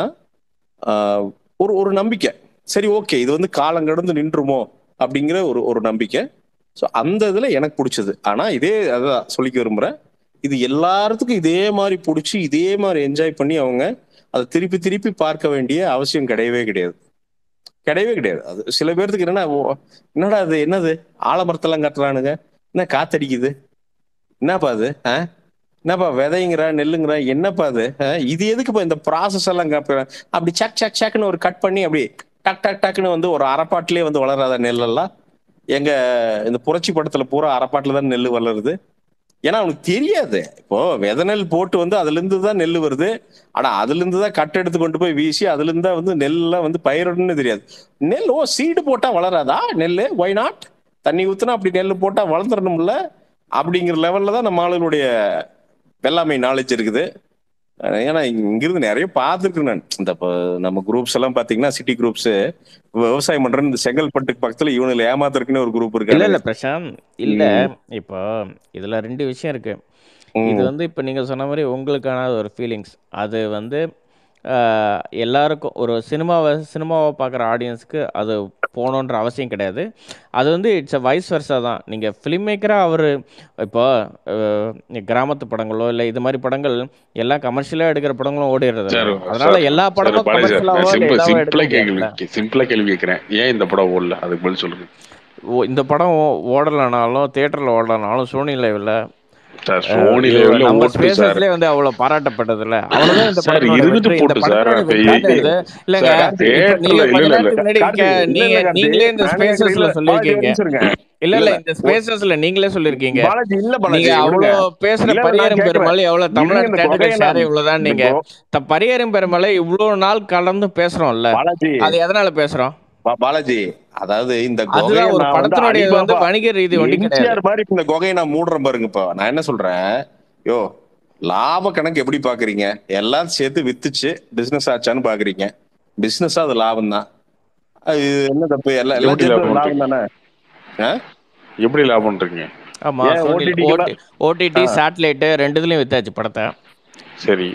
ஆஹ், ஒரு ஒரு நம்பிக்கை சரி ஓகே இது வந்து காலம் கடந்து நின்றுமோ அப்படிங்கிற ஒரு ஒரு நம்பிக்கை ஸோ அந்த இதுல எனக்கு பிடிச்சது ஆனா இதே அதான் சொல்லிக்க விரும்புறேன் இது எல்லாத்துக்கும் இதே மாதிரி பிடிச்சி இதே மாதிரி என்ஜாய் பண்ணி அவங்க அதை திருப்பி திருப்பி பார்க்க வேண்டிய அவசியம் கிடையவே கிடையாது கிடையவே கிடையாது அது சில பேர்த்துக்கு என்னன்னா ஓ, என்னடா அது என்னது ஆலமரத்தெல்லாம் கட்டுறானுங்க என்ன காத்தடிக்குது என்னப்பா அது ஆ என்னப்பா விதைங்கிற நெல்லுங்கிற என்னப்பா அது ஆ? இது எதுக்குப்பா இந்த ப்ராசஸ் எல்லாம் காப்ப அப்படி சக் சக் சக்னு ஒரு கட் பண்ணி அப்படி டக் டக் டக்குன்னு வந்து ஒரு அரைப்பாட்டிலே வந்து வளராத நெல்லெல்லாம் எங்க இந்த புரட்சி படத்துல பூரா அரைப்பாட்டுல தான் நெல் வளருது ஏன்னா அவனுக்கு தெரியாது இப்போ வித நெல் போட்டு வந்து அதுல இருந்து தான் நெல் வருது ஆனா அதுல இருந்து தான் கட் எடுத்து கொண்டு போய் வீசி அதுல இருந்து தான் வந்து நெல்லாம் வந்து பயிரிடணும்னு தெரியாது நெல் ஓ சீடு போட்டா வளராதா நெல் ஒய் நாட் தண்ணி ஊத்துனா அப்படி நெல் போட்டா வளர்ந்துடணும்ல அப்படிங்கிற லெவல்ல தான் நம்ம ஆளுகளுடைய வெள்ளாமை நாலேஜ் இருக்குது அஹ் ஏன்னா இங்கிருந்து நிறைய பார்த்துருக்கேன் நான் இந்த இப்போ நம்ம குரூப்ஸ் எல்லாம் பாத்தீங்கன்னா சிட்டி குரூப்ஸ் விவசாயம் பண்றேன்னு இந்த செங்கல்பட்டுக்கு பக்கத்துல இவனுல ஏமாத்துறதுக்குன்னு ஒரு குரூப் இல்ல இல்ல இருக்கு பிரசாந்த் இல்ல இப்போ இதுல ரெண்டு விஷயம் இருக்கு இது வந்து இப்போ நீங்க சொன்ன மாதிரி உங்களுக்கான ஒரு ஃபீலிங்ஸ் அது வந்து ஆஹ், எல்லாருக்கும் ஒரு சினிமாவை சினிமாவை பார்க்குற ஆடியன்ஸ்க்கு அது போகணுன்ற அவசியம் கிடையாது அது வந்து இட்ஸ் அ வைஸ் வர்ஸா தான் நீங்கள் ஃபிலிம் மேக்கராக அவர் இப்போ ஆஹ், கிராமத்து படங்களோ இல்லை இது மாதிரி படங்கள் எல்லாம் கமர்ஷியலாக எடுக்கிற படங்களும் ஓடிடுறது சார் அதனால சார் எல்லா சார் படமும் பாலாஜி சார் நான் கமர்ஷியலாவோ இல்லை சிம்பிள் இதாவோ எடுக்க சிம்பிளா கேள்வி முடியாதுல்ல சிம்பிளா கேள்வி கேட்கிறேன் ஏன் இந்த படம் ஓடல அதுக்கு பதில் சொல்லுங்க ஓ இந்த படம் ஓ- ஓடலைனாலும் தேட்டரில் ஓடலைனாலும் சோனி லைவில் சார் சோனி லெவல்ல நம்ம ஓட்டு சார் ஸ்பேசஸ்லேயே வந்து அவ்வளோ பாராட்டப்பட்டது இல்ல அவ்வளவுதான் இந்த சார் படத்தோட இருந்துட்டு வெற்றி இந்த போட்டு சார் படத்தோட அப்ப வெற்றி இ- இது இல்லைங்க சார் இப்போ தேட்டர்ல நீங்க இல்ல கொஞ்ச இல்ல இல்ல நேரத்துக்கு முன்னாடி கார்த்தி கே- இல்ல நீங்க இல்ல கார்த்தி நீங்களே இந்த நானே ஸ்பேசஸ்ல இல்ல பாலாஜி சொல்லியிருக்கீங்க ஒரு நிமிஷம் இருங்க இல்ல இல்ல இல்ல இல்ல இந்த ஒ- ஸ்பேசஸ்ல நீங்களே சொல்லியிருக்கீங்க பாலாஜி இல்ல நீங்க பாலாஜி விடுங்க அவ்வளோ பேசுற இல்ல இல்ல நான் பரியரும் கேக்குறேன் பெருமளை எவ்வளவு இருங்க தமிழ்நாடு இந்த தேட்டருக்கு கொகையை ஷேர் நான் இவ்வளவுதான் இந்த நீங்க கொ- த பரியரும் பெருமளை இவ்வளோ நாள் கலந்து பேசுறோம்ல பாலாஜி அது எதனால பேசுறோம் பா- பாலாஜி அதாவது இந்த குகையை அதுதான் ஒரு நான் வந்து படத்தினுடைய இது வந்து அலிபாபா வணிக ரீதி ஒண்டி கிடையாது எம்ஜிஆர் மாதிரி இப்ப இந்த குகையை நான் மூடுறேன் பாருங்க இப்போ நான் என்ன சொல்றேன் யோ லாப கணக்கு எப்படி பாக்குறீங்க எல்லாம் சேர்த்து வித்துச்சு பிசினஸ் ஆச்சான்னு பாக்குறீங்க பிசினஸா அது லாபம் தான் அது என்ன தப்பு எல்லாம் எல்லாம் எப்படி சேர்த்து லாபம் லாபம் பண்றீங்க தானே ஆ? எப்படி லாபம் பண்றீங்க ஆமா ஏன் சோனி ஓடிடிக்கெல்லாம் ஓடி ஓடிடி சேட்டலைட்டு ரெண்டுதுலயும் வித்தாச்சு படத்தை சரி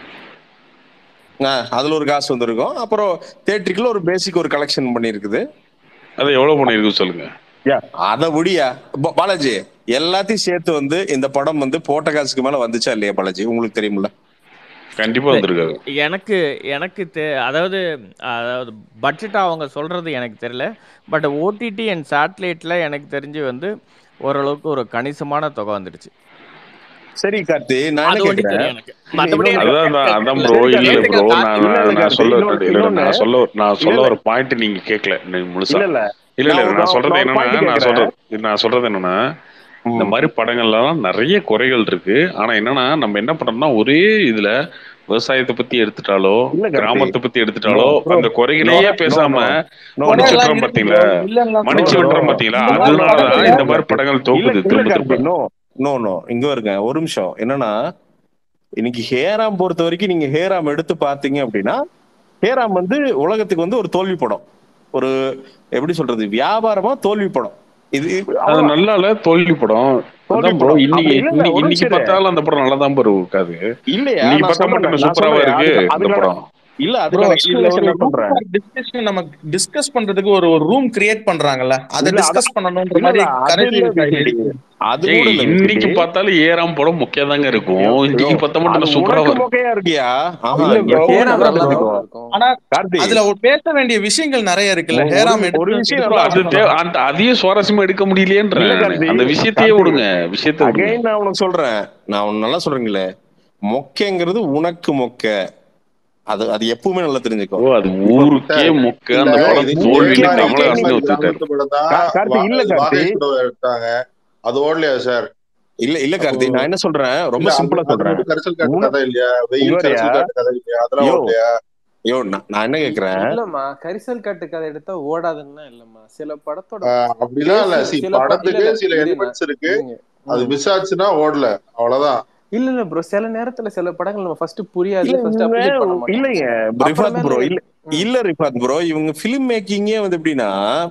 ஆ, அதுல ஒரு காசு வந்திருக்கும் அப்புறம் தேட்டருக்குள்ள ஒரு பேசிக் ஒரு கலெக்ஷன் பண்ணியிருக்குது அது எவ்வளவு பண்ணிருக்கு சொல்லுங்க யா அத விடியா பா- பாலாஜி எல்லாத்தையும் சேர்த்து வந்து இந்த படம் வந்து போட்ட காசுக்கு மேல வந்துச்சா இல்லையா பாலாஜி உங்களுக்கு தெரியுமில்ல கண்டிப்பா இல்ல வந்திருக்காது எனக்கு எனக்கு தெ அதாவது அதாவது பட்ஜெட் அவங்க சொல்றது எனக்கு தெரியல பட் ஓடிடி அண்ட் சேட்டலைட்டில் எனக்கு தெரிஞ்சு வந்து ஓரளவுக்கு ஒரு கணிசமான தொகை வந்துடுச்சு சரி கார்த்தி நான் அது என்ன ஒண்டி கேக்குறேன் தெரியும் எனக்கு இல்ல மத்தபடி இன்னொன்னு எனக்கு அதான் அதான் இல்ல ப்ரோ சரி இல்ல கார்த்தி ப்ரோ கேட்டுக்க நான் இல்ல இல்ல நான் நான் கார்த்தி சொல்ல இன்னொன்னு இல்ல இன்னொன்னு நான் சொல்ல நான் இல்ல சொல்ல இல்ல ஒரு பாயிண்ட் நீங்க கேட்கல நீங்க முழுசா இல்ல இல்ல இல்ல இல்ல நான் ஒரு- நான் நான் சொல்றது நான் ஒரு என்னன்னா பாயிண்ட் நான் கேக்குறேன் சொல்றது நான் சொல்றது என்னன்னா இந்த ம். மாதிரி படங்கள்லாம் நிறைய குறைகள் இருக்கு ஆனா என்னன்னா நம்ம என்ன பண்றோம்னா ஒரே இதுல விவசாயத்தை பத்தி எடுத்துட்டாலோ இல்ல கார்த்தி கிராமத்தை பத்தி நோ எடுத்துட்டாலோ ப்ரோ அந்த நோ குறைகளையே நோ பேசாம நோ நோ மன்னிச்சு குறையெல்லாம் விட்டுறோம் இருக்கு பாத்தீங்களா ப்ரோ இல்லன்னா நோ மன்னிச்சு சொல்லல நோ விட்டுறோம் பாத்தீங்களா இந்த மாதிரி அதனாலதான் படத்துல இந்த இல்ல மாதிரி கார்த்தி படங்கள் இல்ல தோக்குது இல்ல திரும்ப கார்த்தி திரும்ப நோ நோ நோ இங்க வருங்க ஒரு நிமிஷம் என்னன்னா இன்னைக்கு ஹேராம் பொறுத்த வரைக்கும் நீங்க ஹேராம் எடுத்து பாத்தீங்க அப்படின்னா ஹேராம் வந்து உலகத்துக்கு வந்து ஒரு தோல்வி படம் ஒரு எப்படி சொல்றது வியாபாரமா தோல்வி படம் இது இது அது அவ்வளவுதான் நல்லா இல்ல தோல்வி படம் தோல்வி அதான் ப்ரோ படம் இன்னைக்கு அப்படி இல்ல இல்ல இன்னைக்கு ஒரு இன்னைக்கு நிமிஷம் இரு. பார்த்தாலும் அந்த படம் நல்லா தான் ப்ரோ இருக்காது இல்லையா இன்னைக்கு நான் பார்த்தா சொல்றேன் மட்டும் நான் சூப்பராவா சொல்றேன் இருக்கு அதுக்கு இந்த அதுக்கான படம் இல்ல ப்ரோ அதுக்கான இதுல எக்ஸ்பிளனேஷன் ஒரு நான் ரூம் சொல்றேன் டிஸ்கஷன் நம்ம டிஸ்கஸ் பண்றதுக்கு ஒரு ஒரு ரூம் கிரியேட் பண்றாங்கல்ல அதை இல்ல அத டிஸ்கஸ் பண்ணணும்ன்ற இல்ல மாதிரி இல்ல அது கடைசி இல்ல விவசாயி விசிடி இருக்கு அது ஏங்க கூட இல்ல இன்னைக்கு விசிடி பார்த்தாலும் ஏறாம் படம் மொக்கையா தாங்க இருக்கும் யோ யோ இன்னைக்கு பார்த்தா மட்டும் அது என்ன சூப்பராவா உனக்கு இருக்கு மொக்கையா இருக்கியா ஆஹா இல்ல ப்ரோ எப்பவுமே ஹேராம் நல்லா நல்லா தான் தெரிஞ்சுக்கோ இருக்கும் ஆனா கார்த்தி அதுல ஒரு பேச வேண்டிய விஷயங்கள் நிறைய இருக்குல்ல ஒரு ஹேராம் ஒரு எடுத்து விஷயம் ப்ரோ நல்லா அது எடுத்து தே சொல்லலாம் அந்த அதையும் சுவாரஸ்யமா எடுக்க முடியலையேன்றேன் இல்ல நானு கார்த்தி அந்த விஷயத்தையே கார்த்தி விடுங்க விஷயத்தை விடுங்க அகைன் நான் உனக்கு சொல்றேன் நான் உனக்கு நல்லா சொல்றேங்களே மொக்கைங்கிறது உனக்கு மொக்க அது அது எப்பவுமே நல்லா தெரிஞ்சுக்கோ ப்ரோ அது இப்போ ஊருக்கே சார் மொக்க இந்த அந்த யோ படம் இது தோல்வின்னு இதே ஊருக்கே மாதிரி மொக்க இதே கமலஹாசனே மாதிரி ஒத்துக்கிட்டாரு கிராமத்து படம் தான் கா- கார்த்தி வா- இல்ல கார்த்தி வாகை சுடவ எடுத்தாங்க அது ஓடலையா சார் இல்ல இல்ல அப்போ கார்த்தி நான் என்ன சொல்றேன் ரொம்ப இல்ல அது சிம்பிளா அது சொல்றேன் மட்டும் கரிசல் காட்டு உன கதை இல்லையா இங்க வெயில் வரியா கரிசல் காட்டு கதை இல்லையா அதெல்லாம் யோ ஓடலையா யோ நான் நான் என்ன இ- கேக்குறேன் இல்லம்மா கரிசல் காட்டு கதை எடுத்தா ஓடாதுன்னா இல்லம்மா சில படத்தோட ஆஹ் அப்படிலாம் இல்ல பேசிங் சி சில ப இல்ல படத்துக்கு இல்ல சில இரு நான் எலிமெண்ட்ஸ் இருக்கு இருங்க அது ம் மிஸ் ஆச்சுன்னா ஓடல அவ்வளவுதான் இல்ல இல்ல ப்ரோ சில நேரத்துல சில படங்கள் நம்ம ஃபர்ஸ்ட் புரியாது இல்ல ஃபர்ஸ்ட் இவங்க அப்ரிஷியேட் பண்ண மாட்டோம் இல்லைங்க ரிஃபாத் அப்புறமேல ப்ரோ இல்ல ம் இல்ல ரிஃபாத் ப்ரோ இவங்க பிலிம் மேக்கிங்கே வந்து எப்படின்னா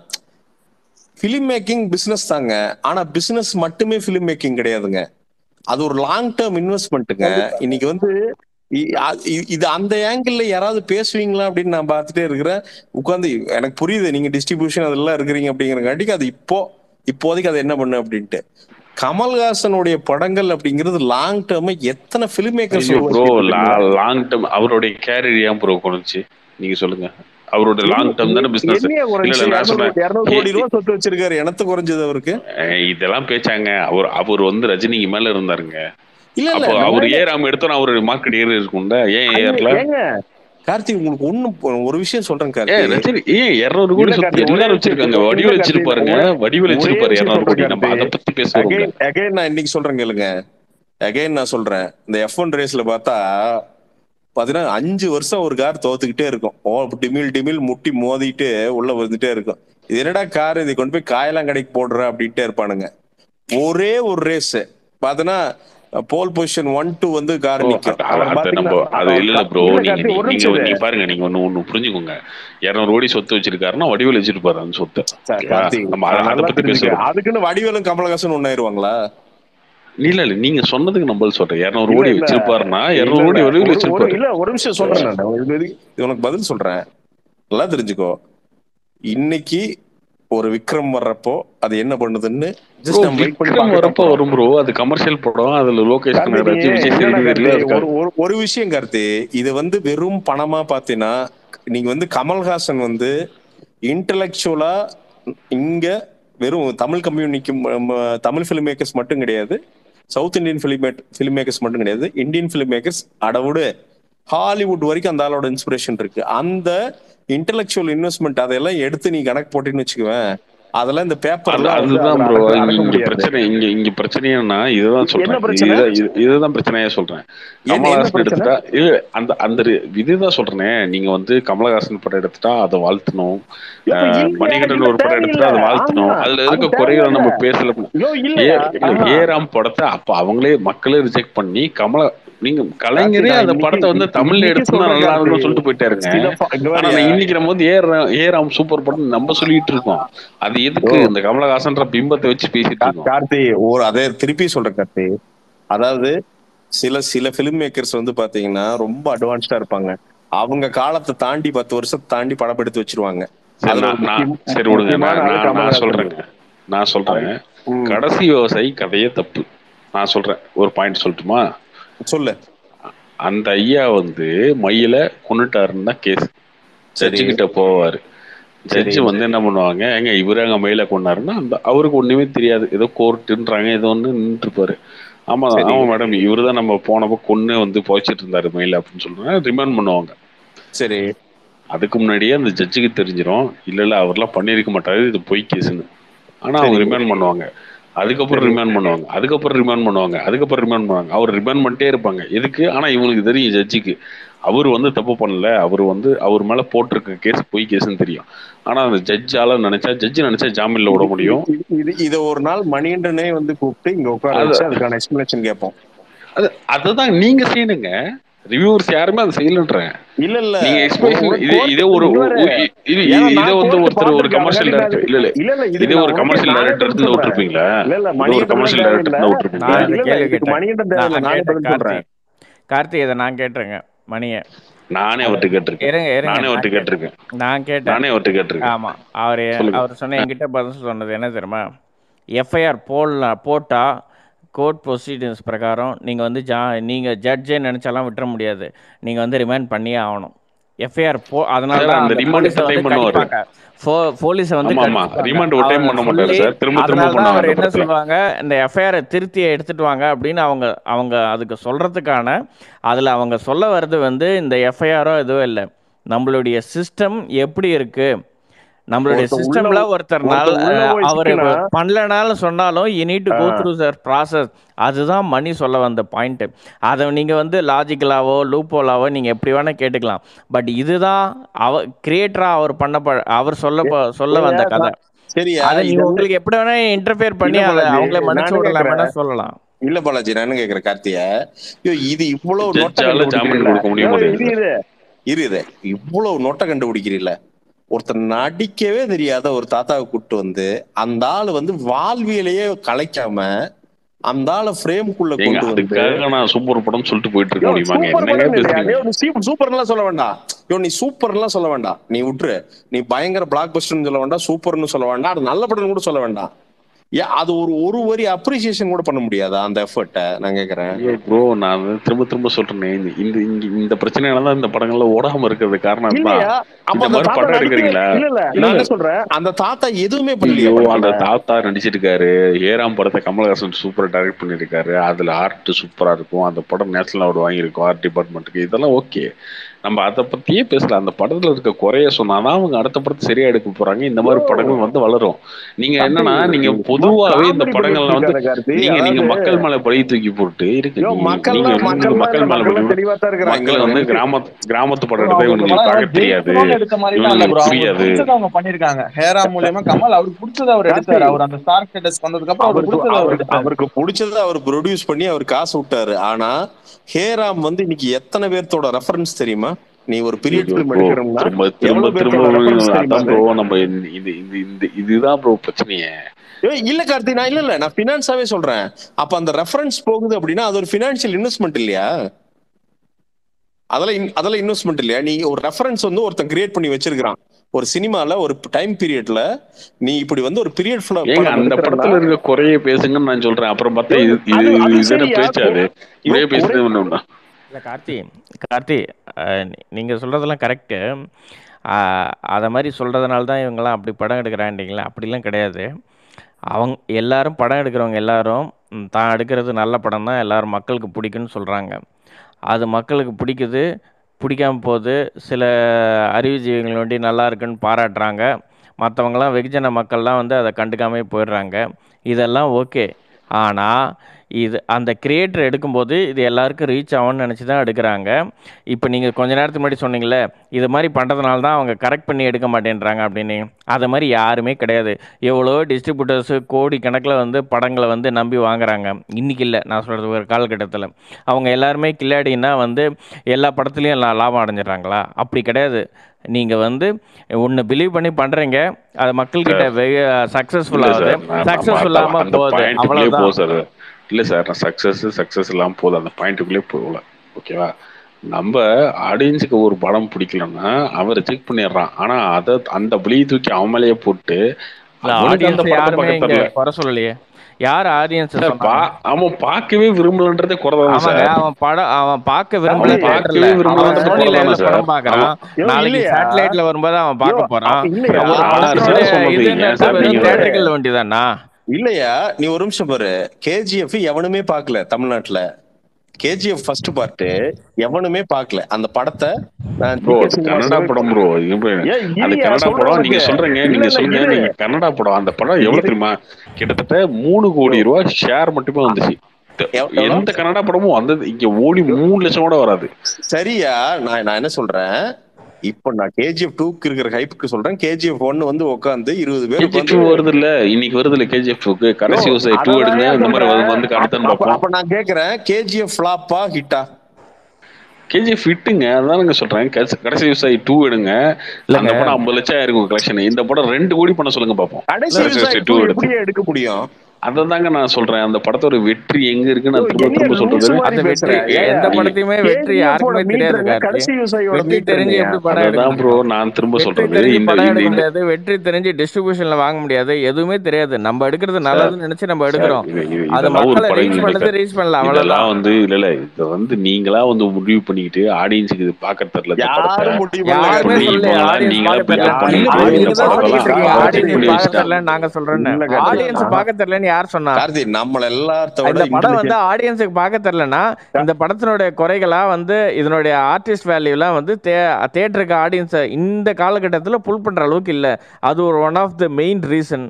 பிலிம் மேக்கிங் பிசினஸ் தாங்க ஆனா பிசினஸ் மட்டுமே பிலிம் மேக்கிங் கிடையாதுங்க அது ஒரு லாங் டேர்ம் இன்வெஸ்ட்மெண்ட்டுங்க கண்டிப்பா இன்னைக்கு வந்து இ- அ- இ- இது அந்த ஆங்கிள் யாராவது பேசுவீங்களா அப்படின்னு நான் பார்த்துட்டே இருக்கிறேன் உட்காந்து எனக்கு புரியுது நீங்க டிஸ்ட்ரிபியூஷன் அதெல்லாம் இருக்கிறீங்க அப்படிங்கிறங்காட்டிக்கு அது இப்போ இப்போதைக்கு அது என்ன பண்ணு அப்படின்ட்டு கமல்ஹாசனுடைய படங்கள் அப்படிங்கிறது லாங் டேர்ம் எத்தனை பிலிம் மேக்கர்ஸ் ஐயோ ப்ரோ உருவாக்கி தெரியுமா லாங் டேர்ம் அவருடைய கேரியர் ஏன் ப்ரோ குறைஞ்சி நீங்க சொல்லுங்க அவரோட என்ன லாங் டேர்ம் தானே பிசினஸ் என்னையா இல்ல குறைஞ்சு இல்ல நான் இருநூறு சொல்றேன் இருநூறு ஏ- கோடி ரூபா சொத்து வச்சிருக்காரு எனக்கு குறைஞ்சது அவருக்கு ஏ- இதெல்லாம் பேச்சாங்க அவர் அவர் வந்து ரஜினிக்கு மேல இருந்தாருங்க இல்ல இல்ல அப்போ நான் அவர் வேற- ஏ ராம் எடுத்தோம் அவருடைய மார்க்கெட் ஏறி இருக்கும்ல ஏன் ஐயோ, ஏறல ஏங்க கார்த்தி உங்களுக்கு ஒண்ணும் ஒரு விஷயம் சொல்றேன் ஏ கார்த்தி ரஜினி ஏன் இருநூறு கோடி இல்ல சொத்து கார்த்தி ஒரே எல்லாரும் விஷயம் வச்சிருக்காங்க இல்ல வடிவில் கார்த்தி வச்சிருப்பாருங்க ஒரே வடிவில் ஒரே வச்சிருப்பாரு விஷயம் இருநூறு சொல்றேன் கோடி நம்ம கார்த்தி அதை பத்தி பேசுறோம்ல அகைன் அகைன் நான் இன்னைக்கு சொல்றேன் கேளுங்க அகைன் நான் சொல்றேன் இந்த எஃப் ஒன் ரேஸ்ல பார்த்தா பாத்தீங்கன்னா அஞ்சு வருஷம் ஒரு கார் தோத்துக்கிட்டே இருக்கும் ஓ டிமில் டிமில் முட்டி மோதிட்டு உள்ள வந்துட்டே இருக்கும் இது என்னடா கார் இதை கொண்டு போய் காயெல்லாம் கடைக்கு போடுற அப்படின்ட்டே இருப்பானுங்க ஒரே ஒரு ரேஸ் பாத்தீங்கன்னா போல் பொசிஷன் ஒன் டூ வந்து கார் ஓ, நிக்கும் அது- அவர் அது பாத்தீங்கன்னா நம்ம அது இல்ல இல்ல ப்ரோ இல்ல நீங்க கார்த்தி ஒரு நீங்க நிமிஷம் நீங்க இரு. நீங்க பாருங்க நீங்க ஒண்ணு ஒண்ணு புரிஞ்சுக்கோங்க இருநூறு கோடி சொத்து வச்சிருக்காருன்னா வடிவில் வச்சிருப்பாரு அந்த சொத்தை சார், ஓகேவா கார்த்தி நம்ம அதை- அதை நல்லா பத்தி தெரிஞ்சுக்க பேசுறோம் அதுக்குன்னு வடிவேலும் கமலஹாசன் ஒன்னாயிருவாங்களா இல்ல இல்ல நீங்க சொன்னதுக்கு நம்ம சொல்றேன் இருநூறு இல்ல கோடி இல்ல வச்சிருப்பாருன்னா இல்ல இருநூறு கோடி இல்ல வடிவில் ஒரு ஒரு வச்சிருப்பாரு இல்ல ஒரு நிமிஷம் சொல்றேன் நான் இது இது- இது உனக்கு பதில் சொல்றேன் நல்லா தெரிஞ்சுக்கோ இன்னைக்கு ஒரு விக்ரம் வர்றப்போ அது என்ன பண்ணுதுன்னு ப்ரோ ஜஸ்ட் நம்ம வெயிட் பண்ணி விக்ரம் பார்க்க வரப்ப போறோம் வரும் ப்ரோ அது கமர்ஷியல் படம் அதுல லோகேஷ் கார்த்தி கனகராஜ் நீ விஜய் என்னடா சேதுபதி கார்த்தி எல்லாம் இருக்காங்க ஒரு ஒரு ஒரு விஷயம் கார்த்தி இது வந்து வெறும் பணமா பாத்தீங்கன்னா நீங்க வந்து கமல்ஹாசன் வந்து இன்டலெக்சுவலா இங்க வெறும் தமிழ் கம்யூனிக்கு தமிழ் ஃபிலிம் மேக்கர்ஸ் மட்டும் கிடையாது south Indian film film makers மட்டும் கிடையாது இந்தியன் ஃபிலிம் மேக்கர்ஸ் அடவுடு ஹாலிவுட் வரைக்கும் அந்த ஆளோட இன்ஸ்பிரேஷன் இருக்கு அந்த இன்டெலெக்சுவல் இன்வெஸ்ட்மெண்ட் அதெல்லாம் எடுத்து நீ கணக்கு போட்டேன்னு வச்சுக்குவேன் அதெல்லாம் இந்த அது பேப்பர்லாம் வந்து அதுதான் அதுல ப்ரோ அடக்க அடக்க இங்க முடியாது பிரச்சனை இங்க இங்க பிரச்சனைன்னா இதுதான் என்ன சொல்றேன் பிரச்சனை இதுதான் இது- இதுதான் பிரச்சனையா சொல்றேன் என்ன என்ன கமலஹாசன் பிரச்சனை எடுத்துட்டா இல்ல அந்த அந்த ரி- இதுதான் சொல்றேனே நீங்க வந்து கமலஹாசன் படம் எடுத்துட்டா அதை வாழ்த்தணும் யோ, ஆஹ் இல்ல மணிகண்டன் இல்ல ஒரு படம் தேவையில்ல எடுத்துட்டா அதை வாழ்த்தணும் ஆமா அதுல அது இருக்க குறைகளை தேவையில்ல நம்ம பேசல யோ ஏ இல்லையா இல்ல ஆஹா ஏராம் படத்தை அப்ப அவங்களே மக்களே ரிஜெக்ட் பண்ணி கமல நீங்க கார்த்தி கலைஞரே நான் அந்த இன்னைக்கு படத்தை வந்து இ- தமிழ்ல இன்னைக்கு எடுத்தா சொல்றேன் நல்லா கார்த்தி இருக்கும்னு சொல்லிட்டு போயிட்டாருங்க சில ப- இங்க ஆனா வரியா நான் இன்னைக்கு நம்ம வந்து ஏ ரா- ஏ ராம் சூப்பர் படம் நம்ம சொல்லிட்டு இருக்கோம் அது எதுக்கு யோ இந்த கமலஹாசன்ற பிம்பத்தை வச்சு பேசிட்டு கா- இருக்கோம் கார்த்தி ஒரு அதே திருப்பி சொல்றேன் கார்த்தி அதாவது சில சில பிலிம் மேக்கர்ஸ் வந்து பாத்தீங்கன்னா ரொம்ப அட்வான்ஸ்டா இருப்பாங்க அவங்க காலத்தை தாண்டி பத்து வருஷத்தை தாண்டி படம் எடுத்து வச்சிருவாங்க சரி அதுல நான் ஒரு நான் முக்கிய சரி விடுங்க முக்கியமான நான் ஆளு நான் நான் கமல்ஹாசன் சொல்றேங்க நான் சொல்றேன் ம் கடைசி விவசாயி கதையே தப்பு நான் சொல்றேன் ஒரு பாயிண்ட் சொல்லட்டுமா சொல்லு அந்த ஐயா வந்து மயில கொண்டுட்டாருன்னு தான் கேஸ் சரி ஜட்ஜு கிட்ட போவாரு சரி ஜட்ஜு வந்து என்ன பண்ணுவாங்க ஏங்க இவரு அங்க மயில கொண்டாருன்னா அந்த அவருக்கு ஒண்ணுமே தெரியாது ஏதோ கோர்ட்டுன்றாங்க ஏதோ ஒன்று நின்றுட்டு இருப்பாரு ஆமா சரி ஆமா மேடம் இவரு தான் நம்ம போனப்போ கொன்னு வந்து புதைச்சிட்டு இருந்தாரு மெயில் அப்படின்னு சொல்றாங்க ரிமாண்ட் பண்ணுவாங்க சரி அதுக்கு முன்னாடியே அந்த ஜட்ஜுக்கு தெரிஞ்சிடும் இல்ல இல்ல அவர்லாம் பண்ணியிருக்க மாட்டாரு இது பொய் கேஸ்னு ஆனா அவங்க சரி ரிமாண்ட் பண்ணுவாங்க அதுக்கப்புறம் சரி ரிமாண்ட் பண்ணுவாங்க அதுக்கப்புறம் ரிமாண்ட் பண்ணுவாங்க அதுக்கப்புறம் ரிமாண்ட் பண்ணுவாங்க அவர் ரிமாண்ட் பண்ணிட்டே இருப்பாங்க எதுக்கு ஆனா இவங்களுக்கு தெரியும் ஜட்ஜுக்கு அவர் வந்து தப்பு பண்ணல அவர் வந்து அவர் மேல போட்டிருக்க கேஸ் பொய் கேஸ்னு தெரியும் ஆனா அந்த ஜட்ஜால நினைச்சா ஜட்ஜ் நினைச்சா ஜாமீன்ல விட இது முடியும் இது இது இத ஒரு நாள் மணிகண்டனே வந்து கூப்பிட்டு இங்க உட்கார அது வச்சு அதுக்கான எக்ஸ்பிளேஷன் கேட்போம் அது அதுதான் நீங்க செய்யணுங்க ரிவ்யூவர்ஸ் யாருமே அதை செய்யலன்றேன் இல்ல இல்ல நீங்க ஒரு எக்ஸ்பிரஷன் ஒரு இது இதே கோர்ட் ஒரு இங்க வேற ஒரு- இ- இது ஏன்னா இது- இதே நான் வந்து கோர்ட் ஒருத்தர் ஒரு பாத்துருக்கேன் கமர்ஷியல் அதுக்காண்டி நான் டைரக்டர் இல்ல இல்ல இல்ல இல்ல இதே இதுக்கு ஒரு நான் உனக்கே கமர்ஷியல் நானே டைரக்டர் பதில் இருந்து சொல்றேன் விட்டுருப்பீங்களா இல்ல இல்ல இது ஒரு மணிகண்டன் கமர்ஷியல் டைரக்டர் தேவையில்லை இருந்து விட்டுருப்பீங்களா நான் இதை இல்ல இல்ல கேள்வி இதுக்கு கேட்டேன் மணிகண்டன் தேவையில்லை நான் நானே கேட்டேன் பதில் கார்த்தி சொல்றேன் கார்த்தி இதை நான் கேட்டிருங்க மணியை நானே அது அவர்கிட்ட கேட்டிருக்கேன் இருங்க இருங்க நானே நான் அவர்கிட்ட கேட்டேன் கேட்டிருக்கேன் நான் கேட்டேன் நானே அவர்கிட்ட கேட்டிருக்கேன் ஆமாம் அவர் சொல்லுங்க அவர் சொன்ன என்கிட்ட பதில் சொன்னது என்ன தெரியுமா எஃப்ஐஆர் போடலாம் போட்டால் கோர்ட் ப்ரொசீடிங்ஸ் பிரகாரம் நீங்கள் வந்து ஜா நீங்கள் ஜட்ஜே நினச்சாலாம் விட்டுற முடியாது நீங்கள் வந்து ரிமைண்ட் பண்ணியே ஆகணும் எஃப்ஐஆர் போ அதனால சார் தான் அந்த அந்த ரிமாண்ட் போலீஸை எத்தனை வந்து டைம் பண்ணுவாரு கடிப்பாங்க ஃபோ போலீஸை வந்து ஆமா ஆமா கடிச்சுப்பாங்க ரிமாண்ட் ஒரு டைம் அவங்க பண்ண மாட்டாரு சொல்லி சார் திரும்ப திரும்ப அதனால தான் பண்ணுவாங்க அவர் அந்த என்ன படத்துல சொல்லுவாங்க இந்த எஃப்ஐஆரை திருத்தி எடுத்துட்டு வாங்க அப்படின்னு அவங்க அவங்க அதுக்கு சொல்கிறதுக்கான அதில் அவங்க சொல்ல வர்றது வந்து இந்த எஃப்ஐஆரோ எதுவும் இல்லை நம்மளுடைய சிஸ்டம் எப்படி இருக்குது நம்மளுடைய ஒருத்தன் உள்ள சிஸ்டம்ல ஒருத்தர் நாள் ஒருத்தன் உள்ள போய் அவர் சிக்கினா பண்ணலனாலும் சொன்னாலும் you need to go ah through sir process அதுதான் மணி சொல்ல வந்த பாயிண்ட்டு அதை நீங்கள் வந்து லாஜிக்கலாவோ லூப்போலாவோ நீங்கள் எப்படி வேணால் கேட்டுக்கலாம் பட் இதுதான் அவ கிரியேட்டராக அவர் பண்ண அவர் சொல்ல ப- சொல்ல சரியா வந்த கதை நான் சரியா அதை இது நீங்கள் வந்து உங்களுக்கு எப்படி வேணால் இன்டர்ஃபியர் இல்ல பண்ணி அதை பாலாஜி அவங்கள மன்னிச்சு நானும் விடலாம் கேக்குறேன் வேணால் சொல்லலாம் இல்ல பாலாஜி நான் என்ன கேக்குறேன் கார்த்திய ஐயோ இது இவ்வளவு நொட்டை ஜட்ஜால ஜாமீன் கண்டுபிடிக்கிறீல்ல கொடுக்க முடிய ஐயோ, மாட்டேங்குது இரு சார் இரு இரு இரு இவ்வளவு நொட்டை கண்டுபிடிக்கிறீல்ல ஒருத்தர் நடிக்கவே தெரியாத ஒரு தாத்தாவை கூட்டு வந்து அந்த ஆளு வந்து வாழ்வியலையே கலைக்காம அந்த ஆளை ஃப்ரேம்குள்ள ஏங்க கொண்டு வந்து அதுக்காக நான் சூப்பர் படம் சொல்லிட்டு போயிட்டு இருக்க யோ முடியுமாங்க சூப்பர் என்னங்க படம் இல்லையா பேசுறீங்க யோ நீ சீ- சூப்பர்லாம் சொல்ல வேண்டாம் யோ நீ சூப்பர்லாம் சொல்ல வேண்டாம் நீ விட்டுரு நீ பயங்கர பிளாக் பஸ்டர்னு சொல்ல வேண்டாம் சூப்பர்னு சொல்ல வேண்டாம் அது நல்ல படம் கூட சொல்ல வேண்டாம் ஏன் அது ஒரு ஒரு வரி அப்ரிசியேஷன் கூட பண்ண முடியாதா அந்த எஃபர்ட்டை நான் கேக்குறேன் ஐயோ ப்ரோ நான் வந்து திரும்ப திரும்ப சொல்றேனே இந்த இந்த இங்க இந்த பிரச்சனையால தான் இந்த படங்கள்ல ஓடாம இருக்கிறது காரணம் தான் இல்லையா அப்ப இந்த அந்த மாதிரி தாத்தா படம் நடிக்கவே எடுக்கிறீங்களா இல்ல இல்ல இல்ல நான் இல்ல என்ன சொல்றேன் அந்த தாத்தா எதுவுமே பண்ணலையா ஐயோ படத்துல அந்த தாத்தா நடிச்சிருக்காரு ஏராம் படத்தை கமலஹாசன் சூப்பரா டைரக்ட் பண்ணியிருக்காரு அதுல ஆர்ட் சூப்பரா இருக்கும் அந்த படம் நேஷனல் அவார்டு வாங்கியிருக்கும் ஆர்ட் டிபார்ட்மெண்ட்டுக்கு இதெல்லாம் ஓகே நம்ம அதை பத்தியே பேசல அந்த படத்துல இருக்க குறைய சொன்னாதான் அவங்க அடுத்த படத்தை சரியா எடுக்க போறாங்க இந்த மாதிரி படங்கள் வந்து வளரும் நீங்க கார்த்தி என்னன்னா நீங்க நீங்க சும்மா பொதுவாவே இந்த காமெடி பண்ணிட்டு படங்கள்ல வந்து இருக்காத கார்த்தி நீங்க நீங்க அதாவது மக்கள் மேல பழி தூக்கி போட்டு இருக்கு யோ நீங்க நீங்க மக்கள்லாம் வந்து மக்கள்லாம் மக்கள் இல்ல மேல மக்கள்லாம் பழி தெளிவா தான் இருக்கிறாங்க மக்கள் வந்து எனக்கு கிராமத்து கிராமத்து படம் ப்ரோ எடுத்தா அவங்களுக்கு இவனுங்களுக்கு படம் பார்க்க தெரியாது ஜெயிக்கணும்னு எடுத்த மாதிரி தான் இல்ல இவனுங்களுக்கு ப்ரோ அவங்களுக்கு புரியாது பிடிச்சதை அவங்க பண்ணிருக்காங்க ஹேரா மூலியமா கமல் அவருக்கு பிடிச்சதை அவர் கார்த்தி எடுத்தாரு அவர் அந்த ஸ்டார் ஸ்டேட்டஸ் வந்ததுக்கு அப்புறம் அவருக்கு அவருக்கு பிடிச்சதை அவர் அவருக்கு எடுத்தாரு அவருக்கு பிடிச்சதை அவர் ப்ரொடியூஸ் பண்ணி அவர் காசு விட்டாரு ஆனா ஹேராம் வந்து இன்னைக்கு எத்தனை பேர்த்தோட ரெஃபரன்ஸ் தெரியுமா நீ ஒரு பீரியட் ஐயோ ஃபிலிம் ப்ரோ எடுக்கிறோம்னா திரும்ப திரும்ப எவ்வளவு திரும்ப பேர்த்தோட ரெஃபரன்ஸ் தெரியுமா அதான் அது ப்ரோ நம்ம இந்த- இது இது இந்த இதுதான் ப்ரோ பிரச்சனையே ஏய், இல்ல கார்த்தி நான் இல்ல இல்ல நான் பினான்ஸாவே சொல்றேன் அப்ப அந்த ரெஃபரன்ஸ் போகுது அப்படின்னா அது ஒரு பினான்சியல் இன்வெஸ்ட்மெண்ட் இல்லையா அதெல்லாம் in- அதெல்லாம் இன்வெஸ்ட்மெண்ட் இல்லையா நீ ஒரு ரெஃபரன்ஸ் வந்து ஒருத்தன் கிரியேட் பண்ணி வச்சிருக்கான் ஒரு சினிமால ஒரு டைம் பீரியட்ல நீ இப்படி வந்து ஒரு பீரியட் ஏங்க படம் அந்த எடுக்கிறன்னா படத்துல இருக்க குறைய பேசுங்கன்னு நான் சொல்றேன் அப்புறம் பார்த்தா யோ இது இது அது அது இது சரியா பேச்சாது யோ ஒரே ஒரே பேசுறது ஒண்ணு இல்லை கார்த்தி கார்த்தி நீங்கள் சொல்கிறதெல்லாம் கரெக்டு அதை மாதிரி சொல்கிறதுனால தான் இவங்கெல்லாம் அப்படி படம் எடுக்கிறாண்டிங்களா அப்படிலாம் கிடையாது அவங்க எல்லாரும் படம் எடுக்கிறவங்க எல்லாரும் ம், தான் எடுக்கிறது நல்ல படம் தான் எல்லாரும் மக்களுக்கு பிடிக்குன்னு சொல்கிறாங்க அது மக்களுக்கு பிடிக்குது பிடிக்காம போகுது சில அறிவுஜீவிகள் வேண்டி நல்லா இருக்குன்னு பாராட்டுறாங்க மற்றவங்களாம் வெகுஜன மக்கள்லாம் வந்து அதை கண்டுக்காமே போயிடுறாங்க இதெல்லாம் ஓகே ஆனால் இது அந்த கிரியேட்டர் எடுக்கும்போது இது எல்லாருக்கும் ரீச் ஆகும்னு நினச்சி தான் எடுக்கிறாங்க இப்போ நீங்கள் கொஞ்ச நேரத்துக்கு முன்னாடி சொன்னீங்களே இது மாதிரி பண்ணுறதுனால தான் அவங்க கரெக்ட் பண்ணி எடுக்க மாட்டேன்றாங்க அப்படின்னு அது மாதிரி யாருமே கிடையாது எவ்வளோ டிஸ்ட்ரிபியூட்டர்ஸு கோடி கணக்கில் வந்து படங்களை வந்து நம்பி வாங்குறாங்க இன்றைக்கி இல்லை நான் சொல்கிறது ஒரு காலகட்டத்தில் அவங்க எல்லாருமே கில்லாடின்னா வந்து எல்லா படத்துலையும் லா- லாபம் அடைஞ்சிடுறாங்களா அப்படி கிடையாது நீங்கள் வந்து ஒன்று பிலீவ் பண்ணி பண்ணுறீங்க அது மக்கள்கிட்ட சார் வெகு இல்ல சக்ஸஸ்ஃுல் ஆகுது சார் நான் நம்ம சக்ஸஸ்ஃபுல் அந்த இல்லாமல் அந்த போகுது பாயிண்ட்டுக்குள்ளே அவ்வளோதான் போகும் சார் இல்ல சார் நான் சக்சஸ் சக்சஸ் இல்லாம போகுது அந்த பாயிண்ட்டுக்குள்ளே போகல ஓகேவா நம்ம ஆடியன்ஸுக்கு ஒரு படம் பிடிக்கலன்னா அவன் ரிஜெக்ட் பண்ணிடுறான் ஆனா அதை அந்த புளியை தூக்கி அவன் மேலேயே போட்டு இல்லை அவனுக்கு அந்த ஆடியன்ஸ் படத்தை யாருமே பார்க்க இங்கே தரல குறை சொல்லலையே யார் ஆடியன்ஸ் சார் பா சொன்னாங்க அவன் பார்க்கவே விரும்பலன்றதே குறைதான் ஆமாங்க சார் அவன் படம் அவன் பார்க்க கார்த்தி விரும்பல அவன் தேட்டர்ல பார்க்கவே அவன் விரும்பலன்றது சோனி குறைதானே லைவ்ல சார் படம் பார்க்கறான் அவன் யோ நாளைக்கு இல்லையா சேட்டலைட்ல வரும்போது அவன் யோ பார்க்க போறான் அவ- இல்லையா ஒரு யார் படத்துடைய சார் சொன்னது இதுன்னு ஏன் எடுத்து சார் வெறும் நீங்க வேற தேட்டர்கள் வேண்டியதானா இல்லையா நீ ஒரு நிமிஷம் பாரு கேஜிஎஃப் எவனுமே பார்க்கல தமிழ்நாட்டுல கேஜிஎஃப் ஃபர்ஸ்ட் பார்ட் எவனுமே பார்க்கல அந்த படத்தை நான் ப்ரோ ஜி.கே. அது கன்னடா சீனிவாசன் படம் ப்ரோ ஏன் அது இரியா கன்னடா சொல்றேன் படம் நீங்க உனக்கு சொல்றீங்க இல்ல நீங்க இல்ல சொல்லுங்க இரு நீங்க கன்னடா படம் அந்த படம் எவ்வளவு இரு தெரியுமா கிட்டத்தட்ட மூணு கோடி ரூபாய் ஷேர் மட்டுமே வந்துச்சு த- எவ்- எவ்வளோ எந்த கன்னடா படமும் வந்தது இங்க ஓடி மூணு லட்சம் கூட வராது சரியா நான் நான் என்ன சொல்றேன் இப்போ நான் கேஜிஎஃப் டூக்கு இருக்கிற ஹைப்புக்கு சொல்றேன் கேஜிஎஃப் ஒன்னு வந்து உட்காந்து இருபது பேர் கேஜிஎஃப் உட்காந்து டூ வருது இல்ல இன்னைக்கு வருது இல்ல கேஜிஎஃப் டூக்கு யோ கடைசி விவசாயி டூ அததான் எடுங்க ஏன் இந்த மாதிரி சொல்றேன் வந்து வந்து அப்ப காட்டுதான்னு அப்ப பார்ப்போம் அப்ப நான் கேக்குறேன் கேஜிஎஃப் ஃபிளாப்பா ஹிட்டா கேஜிஎஃப் ஃபிட்டுங்க அதானுங்க சொல்றேன் கடைசி கடைசி விவசாயி டூ எடுங்க இல்லைங்க அந்த படம் ஐம்பது லட்சம் ஆயிருக்கும் கலெக்ஷன் இந்த படம் ரெண்டு கோடி பண்ண சொல்லுங்க பார்ப்போம் கடைசி கடைசி விவசாயி விவசாயி டூ டூ எடுத்து எப்படியே எடுக்க முடியும் அதை தாங்க நான் சொல்றேன் அந்த படத்தோட வெற்றி எங்க இருக்கு யோ நான் திரும்ப என்னைய திரும்ப லூசு சொல்றது மாதிரி அந்த பேசுற வெற்றி ஏயா எந்த நீங்க படத்தையுமே வெற்றி கேஜிஎஃப் ஓட யாருக்குமே தெரியாது மீட்டருங்க கார்த்தி கடைசி விவசாயியோட வெற்றி தெரிஞ்சு மீட்டருங்கய்யா எப்படி படம் எடுக்க அததான் ப்ரோ முடியும் நான் திரும்ப வெற்றி சொல்றது தெரிஞ்சு இந்த படம் இந்த எடுக்க இந்த முடியாது வெற்றி தெரிஞ்சு டிஸ்ட்ரிபியூஷன்ல வாங்க முடியாது எதுவுமே தெரியாது நம்ம எடுக்கிறது சார் நல்லதுன்னு நினைச்சு நம்ம சார் எடுக்கிறோம் இது இது அது இதெல்லாம் ஒரு மக்களை படம் ரீச் இந்த பண்ணது க- ரீச் பண்ணல இதெல்லாம் அவ்வளவுதான் வந்து இல்ல இல்ல இத வந்து நீங்களா வந்து முடிவு பண்ணிக்கிட்டு ஆடியன்ஸுக்கு இது பாக்க தெரியல இந்த படத்தை யாரும் முடிவு பண்ணல யாருமே கார்த்தி சொல்லி சொல்லலையே ஆடியன்ஸ் பார்க்க தெரியல நீங்க தான் சொல்லிக்கிட்டு இருக்கீங்க ஆடியன்ஸ் பார்க்க தெரியலன்னு நாங்க சொல்றேன்னு யாரும் முடிவு பண்ணல நீங்களா பெரிய படம் பார்க்க முடிவு வச்சுட்டான் ஆடியன்ஸுக்கு இல்ல கார்த்தி நம்மள எல்லாத்த விட இந்த படம் வந்து இன்டெலிஜென்ட் ஆடியன்ஸுக்கு பார்க்க தெரியலனா இந்த படத்தினுடைய குறைகளா வந்து இதனுடைய ஆர்டிஸ்ட் வேல்யூலாம் வந்து தே தேட்டருக்கு ஆடியன்ஸை இந்த காலகட்டத்தில் புல் பண்ற அளவுக்கு இல்லை அது ஒரு one of the main reason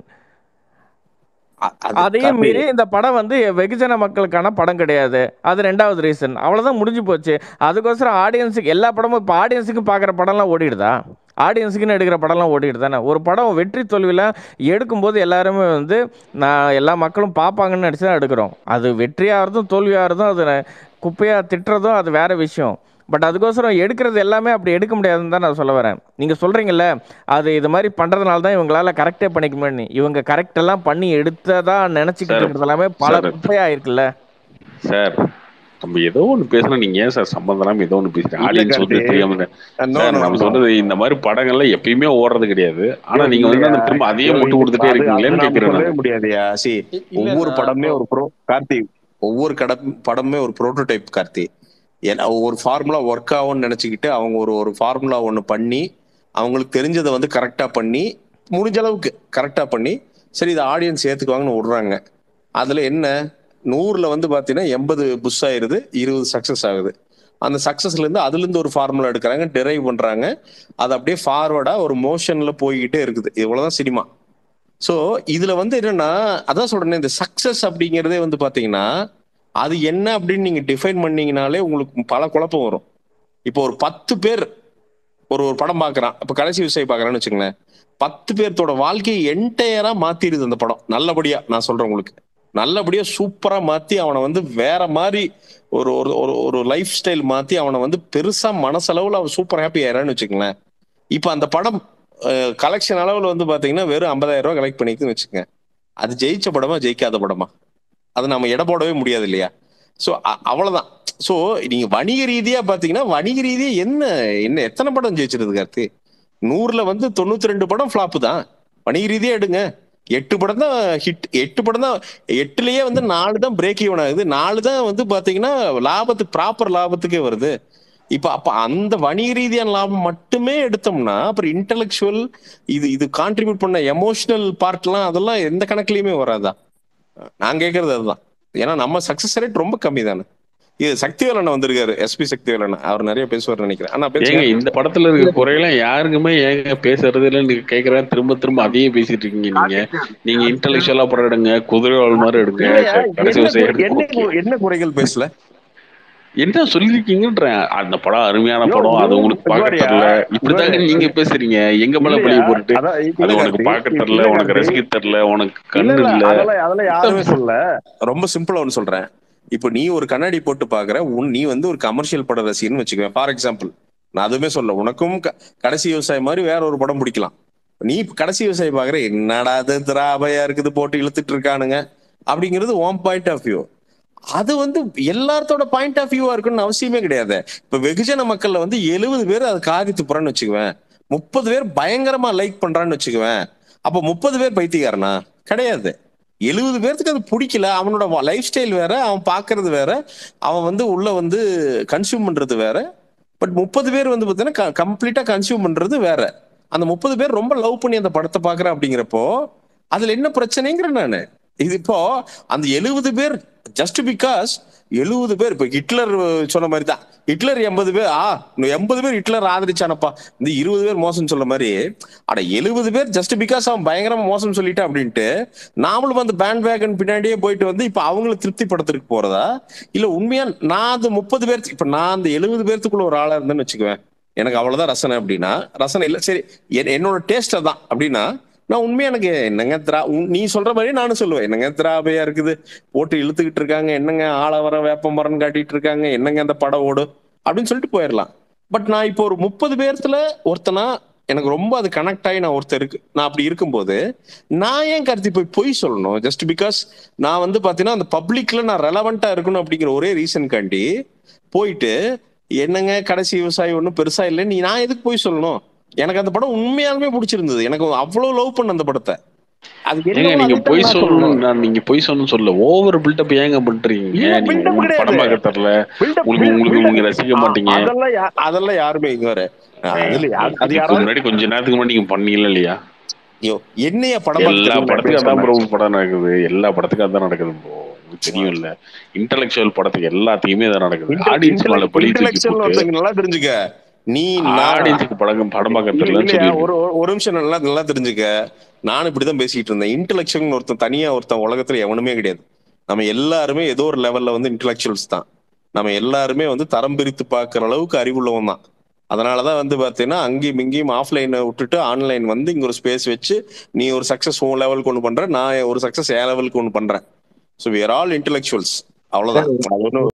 அது அதையும் கார்த்தி மீறி இந்த படம் வந்து வெகுஜன மக்களுக்கான படம் கிடையாது அது ரெண்டாவது ரீசன் அவ்வளோதான் முடிஞ்சு போச்சு அதுக்கோசரம் ஆடியன்ஸுக்கு எல்லா படமும் இப்போ ஆடியன்ஸுக்கு பார்க்குற படம்லாம் ஓடிடுதா ஆடியன்ஸுக்குன்னு எடுக்கிற படம்லாம் ஓடிட்டு தானே ஒரு படம் வெற்றி தோல்வியில் எடுக்கும்போது எல்லாருமே வந்து நான் எல்லா மக்களும் பார்ப்பாங்கன்னு நினச்சி தான் எடுக்கிறோம் அது வெற்றியாகிறதும் தோல்வியாகிறதும் அது குப்பையாக திட்டுறதும் அது வேற விஷயம் பட் அதுக்கோசரம் எடுக்கிறது எல்லாமே அப்படி எடுக்க முடியாதுன்னு தான் நான் சொல்ல வரேன் நீங்கள் சொல்கிறீங்கல்ல அது இது மாதிரி பண்ணுறதுனால தான் இவங்களால கரெக்டே பண்ணிக்க முடியும் இவங்க கரெக்ட் எல்லாம் பண்ணி எடுத்ததா நினச்சிக்கிட்டு சார் இருக்கிறது எல்லாமே பல சார் குப்பையாக இருக்குல்ல சார் நம்ம ஏதோ ஒண்ணு பேசுனா நீங்க ஏன் சார் சம்பந்தம் இல்லாம ஏதோ ஒண்ணு பேசுறீங்க இல்ல ஆடியன்ஸ் கார்த்தி வந்து தெரியாம இந்த- நோ சார் நோ நம்ம நோ சொல்றது இந்த மாதிரி படங்கள்ல எப்பயுமே ஓடுறது கிடையாது ஆனா யோ நீங்க வந்து இல்லையா அந்த திரும்ப அதையே யோ முட்டு இது கொடுத்துட்டே அது அது இருக்கீங்களேன்னு நாம கேக்குறேன் சொல்லவே நான் முடியாதுயா சி இ- இல்ல ஒவ்வொரு நான் படமே இப்போ ஒரு ப்ரோ கார்த்தி ஒவ்வொரு கட படமே ஒரு ப்ரோட்டோடைப் கார்த்தி ஏன்னா ஒரு ஃபார்முலா ஒர்க் ஆகும்னு நினைச்சுக்கிட்டு அவங்க ஒரு ஒரு ஃபார்முலா ஒன்று பண்ணி அவங்களுக்கு தெரிஞ்சதை வந்து கரெக்டா பண்ணி முடிஞ்ச அளவுக்கு கரெக்டா பண்ணி சரி இதை ஆடியன்ஸ் ஏத்துக்குவாங்கன்னு விடுறாங்க அதுல என்ன நூறுல வந்து பாத்தீங்கன்னா எண்பது புஷ் ஆயிருது இருபது சக்சஸ் ஆகுது அந்த சக்சஸ்ல இருந்து அதுல இருந்து ஒரு ஃபார்முலா எடுக்கிறாங்க டெரைவ் பண்றாங்க அது அப்படியே ஃபார்வர்டா ஒரு மோஷன்ல போய்கிட்டே இருக்குது இவ்வளவுதான் சினிமா ஸோ இதுல வந்து என்னன்னா அதான் சொல்றேன் இந்த சக்சஸ் அப்படிங்கிறதே வந்து பாத்தீங்கன்னா அது என்ன அப்படின்னு நீங்க டிஃபைன் பண்ணீங்கனாலே உங்களுக்கு பல குழப்பம் வரும் இப்போ ஒரு பத்து பேர் ஒரு ஒரு படம் பார்க்கறான் இப்போ கடைசி விஷயம் பார்க்கறான்னு வச்சுங்களேன் பத்து பேர்த்தோட வாழ்க்கையை என்டையரா மாத்திடுது அந்த படம் நல்லபடியா நான் சொல்றேன் உங்களுக்கு நல்லபடியா சூப்பரா மாத்தி அவனை வந்து வேற மாதிரி ஒரு ஒரு ஒரு ஒரு லைஃப் ஸ்டைல் மாத்தி அவனை வந்து பெருசா மனசளவுல அவன் சூப்பர் ஹாப்பி ஆயிரான்னு வச்சுக்கங்களேன் இப்போ அந்த படம் கலெக்ஷன் அளவுல வந்து பாத்தீங்கன்னா வெறும் ஐம்பதாயிரம் ரூபாய் கலெக்ட் பண்ணிக்குதுன்னு வச்சுக்கோங்க அது ஜெயிச்ச படமா ஜெயிக்காத படமா அது நம்ம எடை போடவே முடியாது இல்லையா ஸோ அவ்வளவுதான் ஸோ நீங்க வணிக ரீதியா பாத்தீங்கன்னா வணிக ரீதியா என்ன என்ன எத்தனை படம் ஜெயிச்சிருது கார்த்தி நூறுல வந்து தொண்ணூத்தி ரெண்டு படம் ஃபிளாப்பு தான் வணிக ரீதியா எடுங்க எட்டு படம் தான் ஹிட் எட்டு படம் தான் எட்டுலயே வந்து நாலு தான் பிரேக் ஈவன் ஆகுது நாலு தான் வந்து பாத்தீங்கன்னா லாபத்துக்கு ப்ராப்பர் லாபத்துக்கே வருது இப்ப அப்ப அந்த வணிக ரீதியான லாபம் மட்டுமே எடுத்தோம்னா அப்புறம் இன்டலெக்சுவல் இது இது கான்ட்ரிபியூட் பண்ண எமோஷனல் பார்ட்லாம் அதெல்லாம் எந்த கணக்குலயுமே வராதா நான் கேட்கறது அதுதான் ஏன்னா நம்ம சக்சஸ் ரேட் ரொம்ப கம்மி தானே இது சக்திவேலன் வந்திருக்காரு எஸ்பி சக்திவேலன் அவர் நிறைய பேசுவார் நினைக்கிறேன் ஆனா ஏங்க பேசுங்க இந்த படத்துல இருக்க குறையெல்லாம் யாருக்குமே ஏங்க பேசுறது இல்ல நீங்க கேக்குறேன் திரும்ப திரும்ப அதையே பேசிட்டு இருக்கீங்க நீங்க நீங்க இன்டெலெக்சுவலா படம் எடுங்க குதிரைவாள் மாதிரி எடுங்க இல்லையா க- கடைசி என்ன விவசாயம் கு- எடுங்க என்ன ஓகே கு- என்ன குறைகள் பேசல என்ன சொல்லிருக்கீங்கன்றேன் அந்த படம் அருமையான யோ படம் அது நூறு உங்களுக்கு பார்க்க இவரியா தெரியல இப்படிதாங்க இவரு நீங்க பேசுறீங்க எங்க மேல இல்லையா பழிய போட்டுட்டு அதான் அது இல்ல உனக்கு கார்த்தி பார்க்க இல்ல தெரியல உனக்கு கார்த்தி ரசிக்க தெரியல உனக்கு இல்ல கண்ணு இல்ல இல்ல அதெல்லாம் அதெல்லாம் யாருமே சொல்ல ரொம்ப சிம்பிளா ஒன்று சொல்றேன் இப்போ நீ ஒரு கண்ணாடி போட்டு பாக்குற உன் நீ வந்து ஒரு கமர்ஷியல் பட ரசிகன்னு வச்சுக்குவேன் ஃபார் எக்ஸாம்பிள் நான் அதுவுமே சொல்ல உனக்கும் க- கடைசி விவசாயம் மாதிரி வேற ஒரு படம் பிடிக்கலாம் நீ கடைசி விவசாயம் பாக்குற என்னடா அது திராபையா இருக்குது போட்டு இழுத்துட்டு இருக்கானுங்க அப்படிங்கிறது உன் பாயிண்ட் ஆஃப் வியூ அது வந்து எல்லாத்தோட பாயிண்ட் ஆஃப் வியூவா இருக்குன்னு அவசியமே கிடையாது இப்ப வெகுஜன மக்கள்ல வந்து எழுபது பேர் அது காரி துப்புறான்னு வச்சுக்குவேன் முப்பது பேர் பயங்கரமா லைக் பண்றான்னு வச்சுக்குவேன் அப்ப முப்பது பேர் பைத்தியக்காரனா கிடையாது எழுபது பேர்த்துக்கு அது பிடிக்கல அவனோட லைஃப் ஸ்டைல் வேற அவன் பார்க்கிறது வேற அவன் வந்து உள்ள வந்து கன்சியூம் பண்றது வேற பட் முப்பது பேர் வந்து பார்த்தீங்கன்னா கம்ப்ளீட்டா கன்சியூம் பண்றது வேற அந்த முப்பது பேர் ரொம்ப லவ் பண்ணி அந்த படத்தை பார்க்கறேன் அப்படிங்கிறப்போ அதுல என்ன பிரச்சனைங்கிறேன் நானு இது இப்போ அந்த எழுபது பேர் ஜஸ்ட் பிகாஸ் எழுபது பேர் இப்போ ஹிட்லர் சொன்ன மாதிரி தான் ஹிட்லர் எண்பது பேர் ஆ எண்பது பேர் ஹிட்லர் ஆதரிச்சானப்பா இந்த இருபது பேர் மோசம் சொல்ல மாதிரி அட எழுபது பேர் ஜஸ்ட் பிகாஸ் அவன் பயங்கரமா மோசம் சொல்லிட்டான் அப்படின்ட்டு நாமளும் அந்த பேண்ட் வேகன் பின்னாடியே போயிட்டு வந்து இப்ப அவங்கள திருப்திப்படுத்துறதுக்கு போறதா இல்ல உண்மையா நான் அந்த முப்பது பேர்த்துக்கு இப்ப நான் அந்த எழுபது பேர்த்துக்குள்ள ஒரு ஆளா இருந்தேன்னு வச்சுக்குவேன் எனக்கு அவ்வளவுதான் ரசனை அப்படின்னா ரசனை இல்ல சரி என்- என்னோட டேஸ்ட் அதான் அப்படின்னா நான் உண்மையா எனக்கு என்னங்க திரா உன்- நீ சொல்ற மாதிரி நானும் சொல்லுவேன் என்னங்க திராபையா இருக்குது போட்டு இழுத்துக்கிட்டு இருக்காங்க என்னங்க ஆள வர வேப்ப மரம் காட்டிட்டு இருக்காங்க என்னங்க அந்த படம் ஓடு அப்படின்னு சொல்லிட்டு போயிடலாம் பட் நான் இப்போ ஒரு முப்பது பேர்த்துல ஒருத்தனா எனக்கு ரொம்ப அது கனெக்ட் ஆகி நான் ஒருத்தர் இருக்கு நான் அப்படி இருக்கும்போது நான் ஏன் கருத்து போய் பொய் சொல்லணும் ஜஸ்ட் பிகாஸ் நான் வந்து பாத்தீங்கன்னா அந்த பப்ளிக்ல நான் ரெலவெண்டா இருக்கணும் அப்படிங்கிற ஒரே ரீசன்காண்டி போயிட்டு என்னங்க கடைசி விவசாயி ஒன்றும் பெருசா இல்லை நீ நான் எதுக்கு போய் சொல்லணும் எனக்கு அந்த படம் உண்மையாலுமே பிடிச்சிருந்தது எனக்கு அவ்வளவு லவ் பண்ண அந்த படத்தை அது ஏங்க என்னவோ நீங்க அதுதான் பொய் நான் சொல்லணும் நான் நீங்க பொய் சொல்லணும்னு சொல்ல ஓவர் பில்டப் ஏங்க பண்றீங்க இல்ல நீங்க பில்டப் உங்களுக்கு கிடையாது படம் பார்க்க தெரியல பில்டப் உங்களுக்கு உங்களுக்கு நீங்க ரசிக்க மாட்டீங்க அதெல்லாம் யா- அதெல்லாம் யாருமே இங்க வர அதுல யா- அது இதுக்கு யாராவது முன்னாடி கொஞ்ச நேரத்துக்கு முன்னாடி நீங்க பண்ணீங்களா இல்லையா ஐயோ என்னைய படம் பார்த்து எல்லா தெரியுமா எப்படி படத்துக்கும் அதான் சொன்னேன் ப்ரோ படம் நடக்குது எல்லா படத்துக்கும் அதான் நடக்குது ப்ரோ உங்களுக்கு தெரியும் இல்ல இன்டலெக்சுவல் படத்துக்கு எல்லாத்தையுமே அதான் நடக்குது ஆடியன்ஸ் மேல பழி தூக்கி இன்டெலெக்சுவல் போட்டு ஒருத்தங்க நல்லா தெரிஞ்சுக்க நீ நான் ஆடியன்ஸுக்கு படம் படம் பார்க்க இல்ல- தெரியலன்னு இல்லையா சொல்லி ஒரு ஒரு- ஒரு நிமிஷம் நல்லா நல்லா தெரிஞ்சுக்க நானும் இப்படிதான் பேசிட்டு இருந்தேன் இன்டெலெக்சுவல் ஒருத்தன் தனியா ஒருத்தன் உலகத்துல எவனுமே கிடையாது நம்ம எல்லாருமே ஏதோ ஒரு லெவல்ல வந்து இன்டெலெக்சுவல்ஸ் தான் நம்ம எல்லாருமே வந்து தரம் பிரித்து பார்க்குற அளவுக்கு அறிவுள்ளவன் தான் அதனாலதான் வந்து பாத்தீங்கன்னா அங்கேயும் இங்கேயும் ஆஃப்லைனை விட்டுட்டு ஆன்லைன் வந்து இங்க ஒரு ஸ்பேஸ் வச்சு நீ ஒரு சக்சஸ் உன் லெவலுக்கு ஒன்று பண்ற நான் ஒரு சக்சஸ் என் லெவலுக்கு ஒன்று பண்றேன் so we are all intellectuals அவ்வளவுதான் அது ஒன்றும்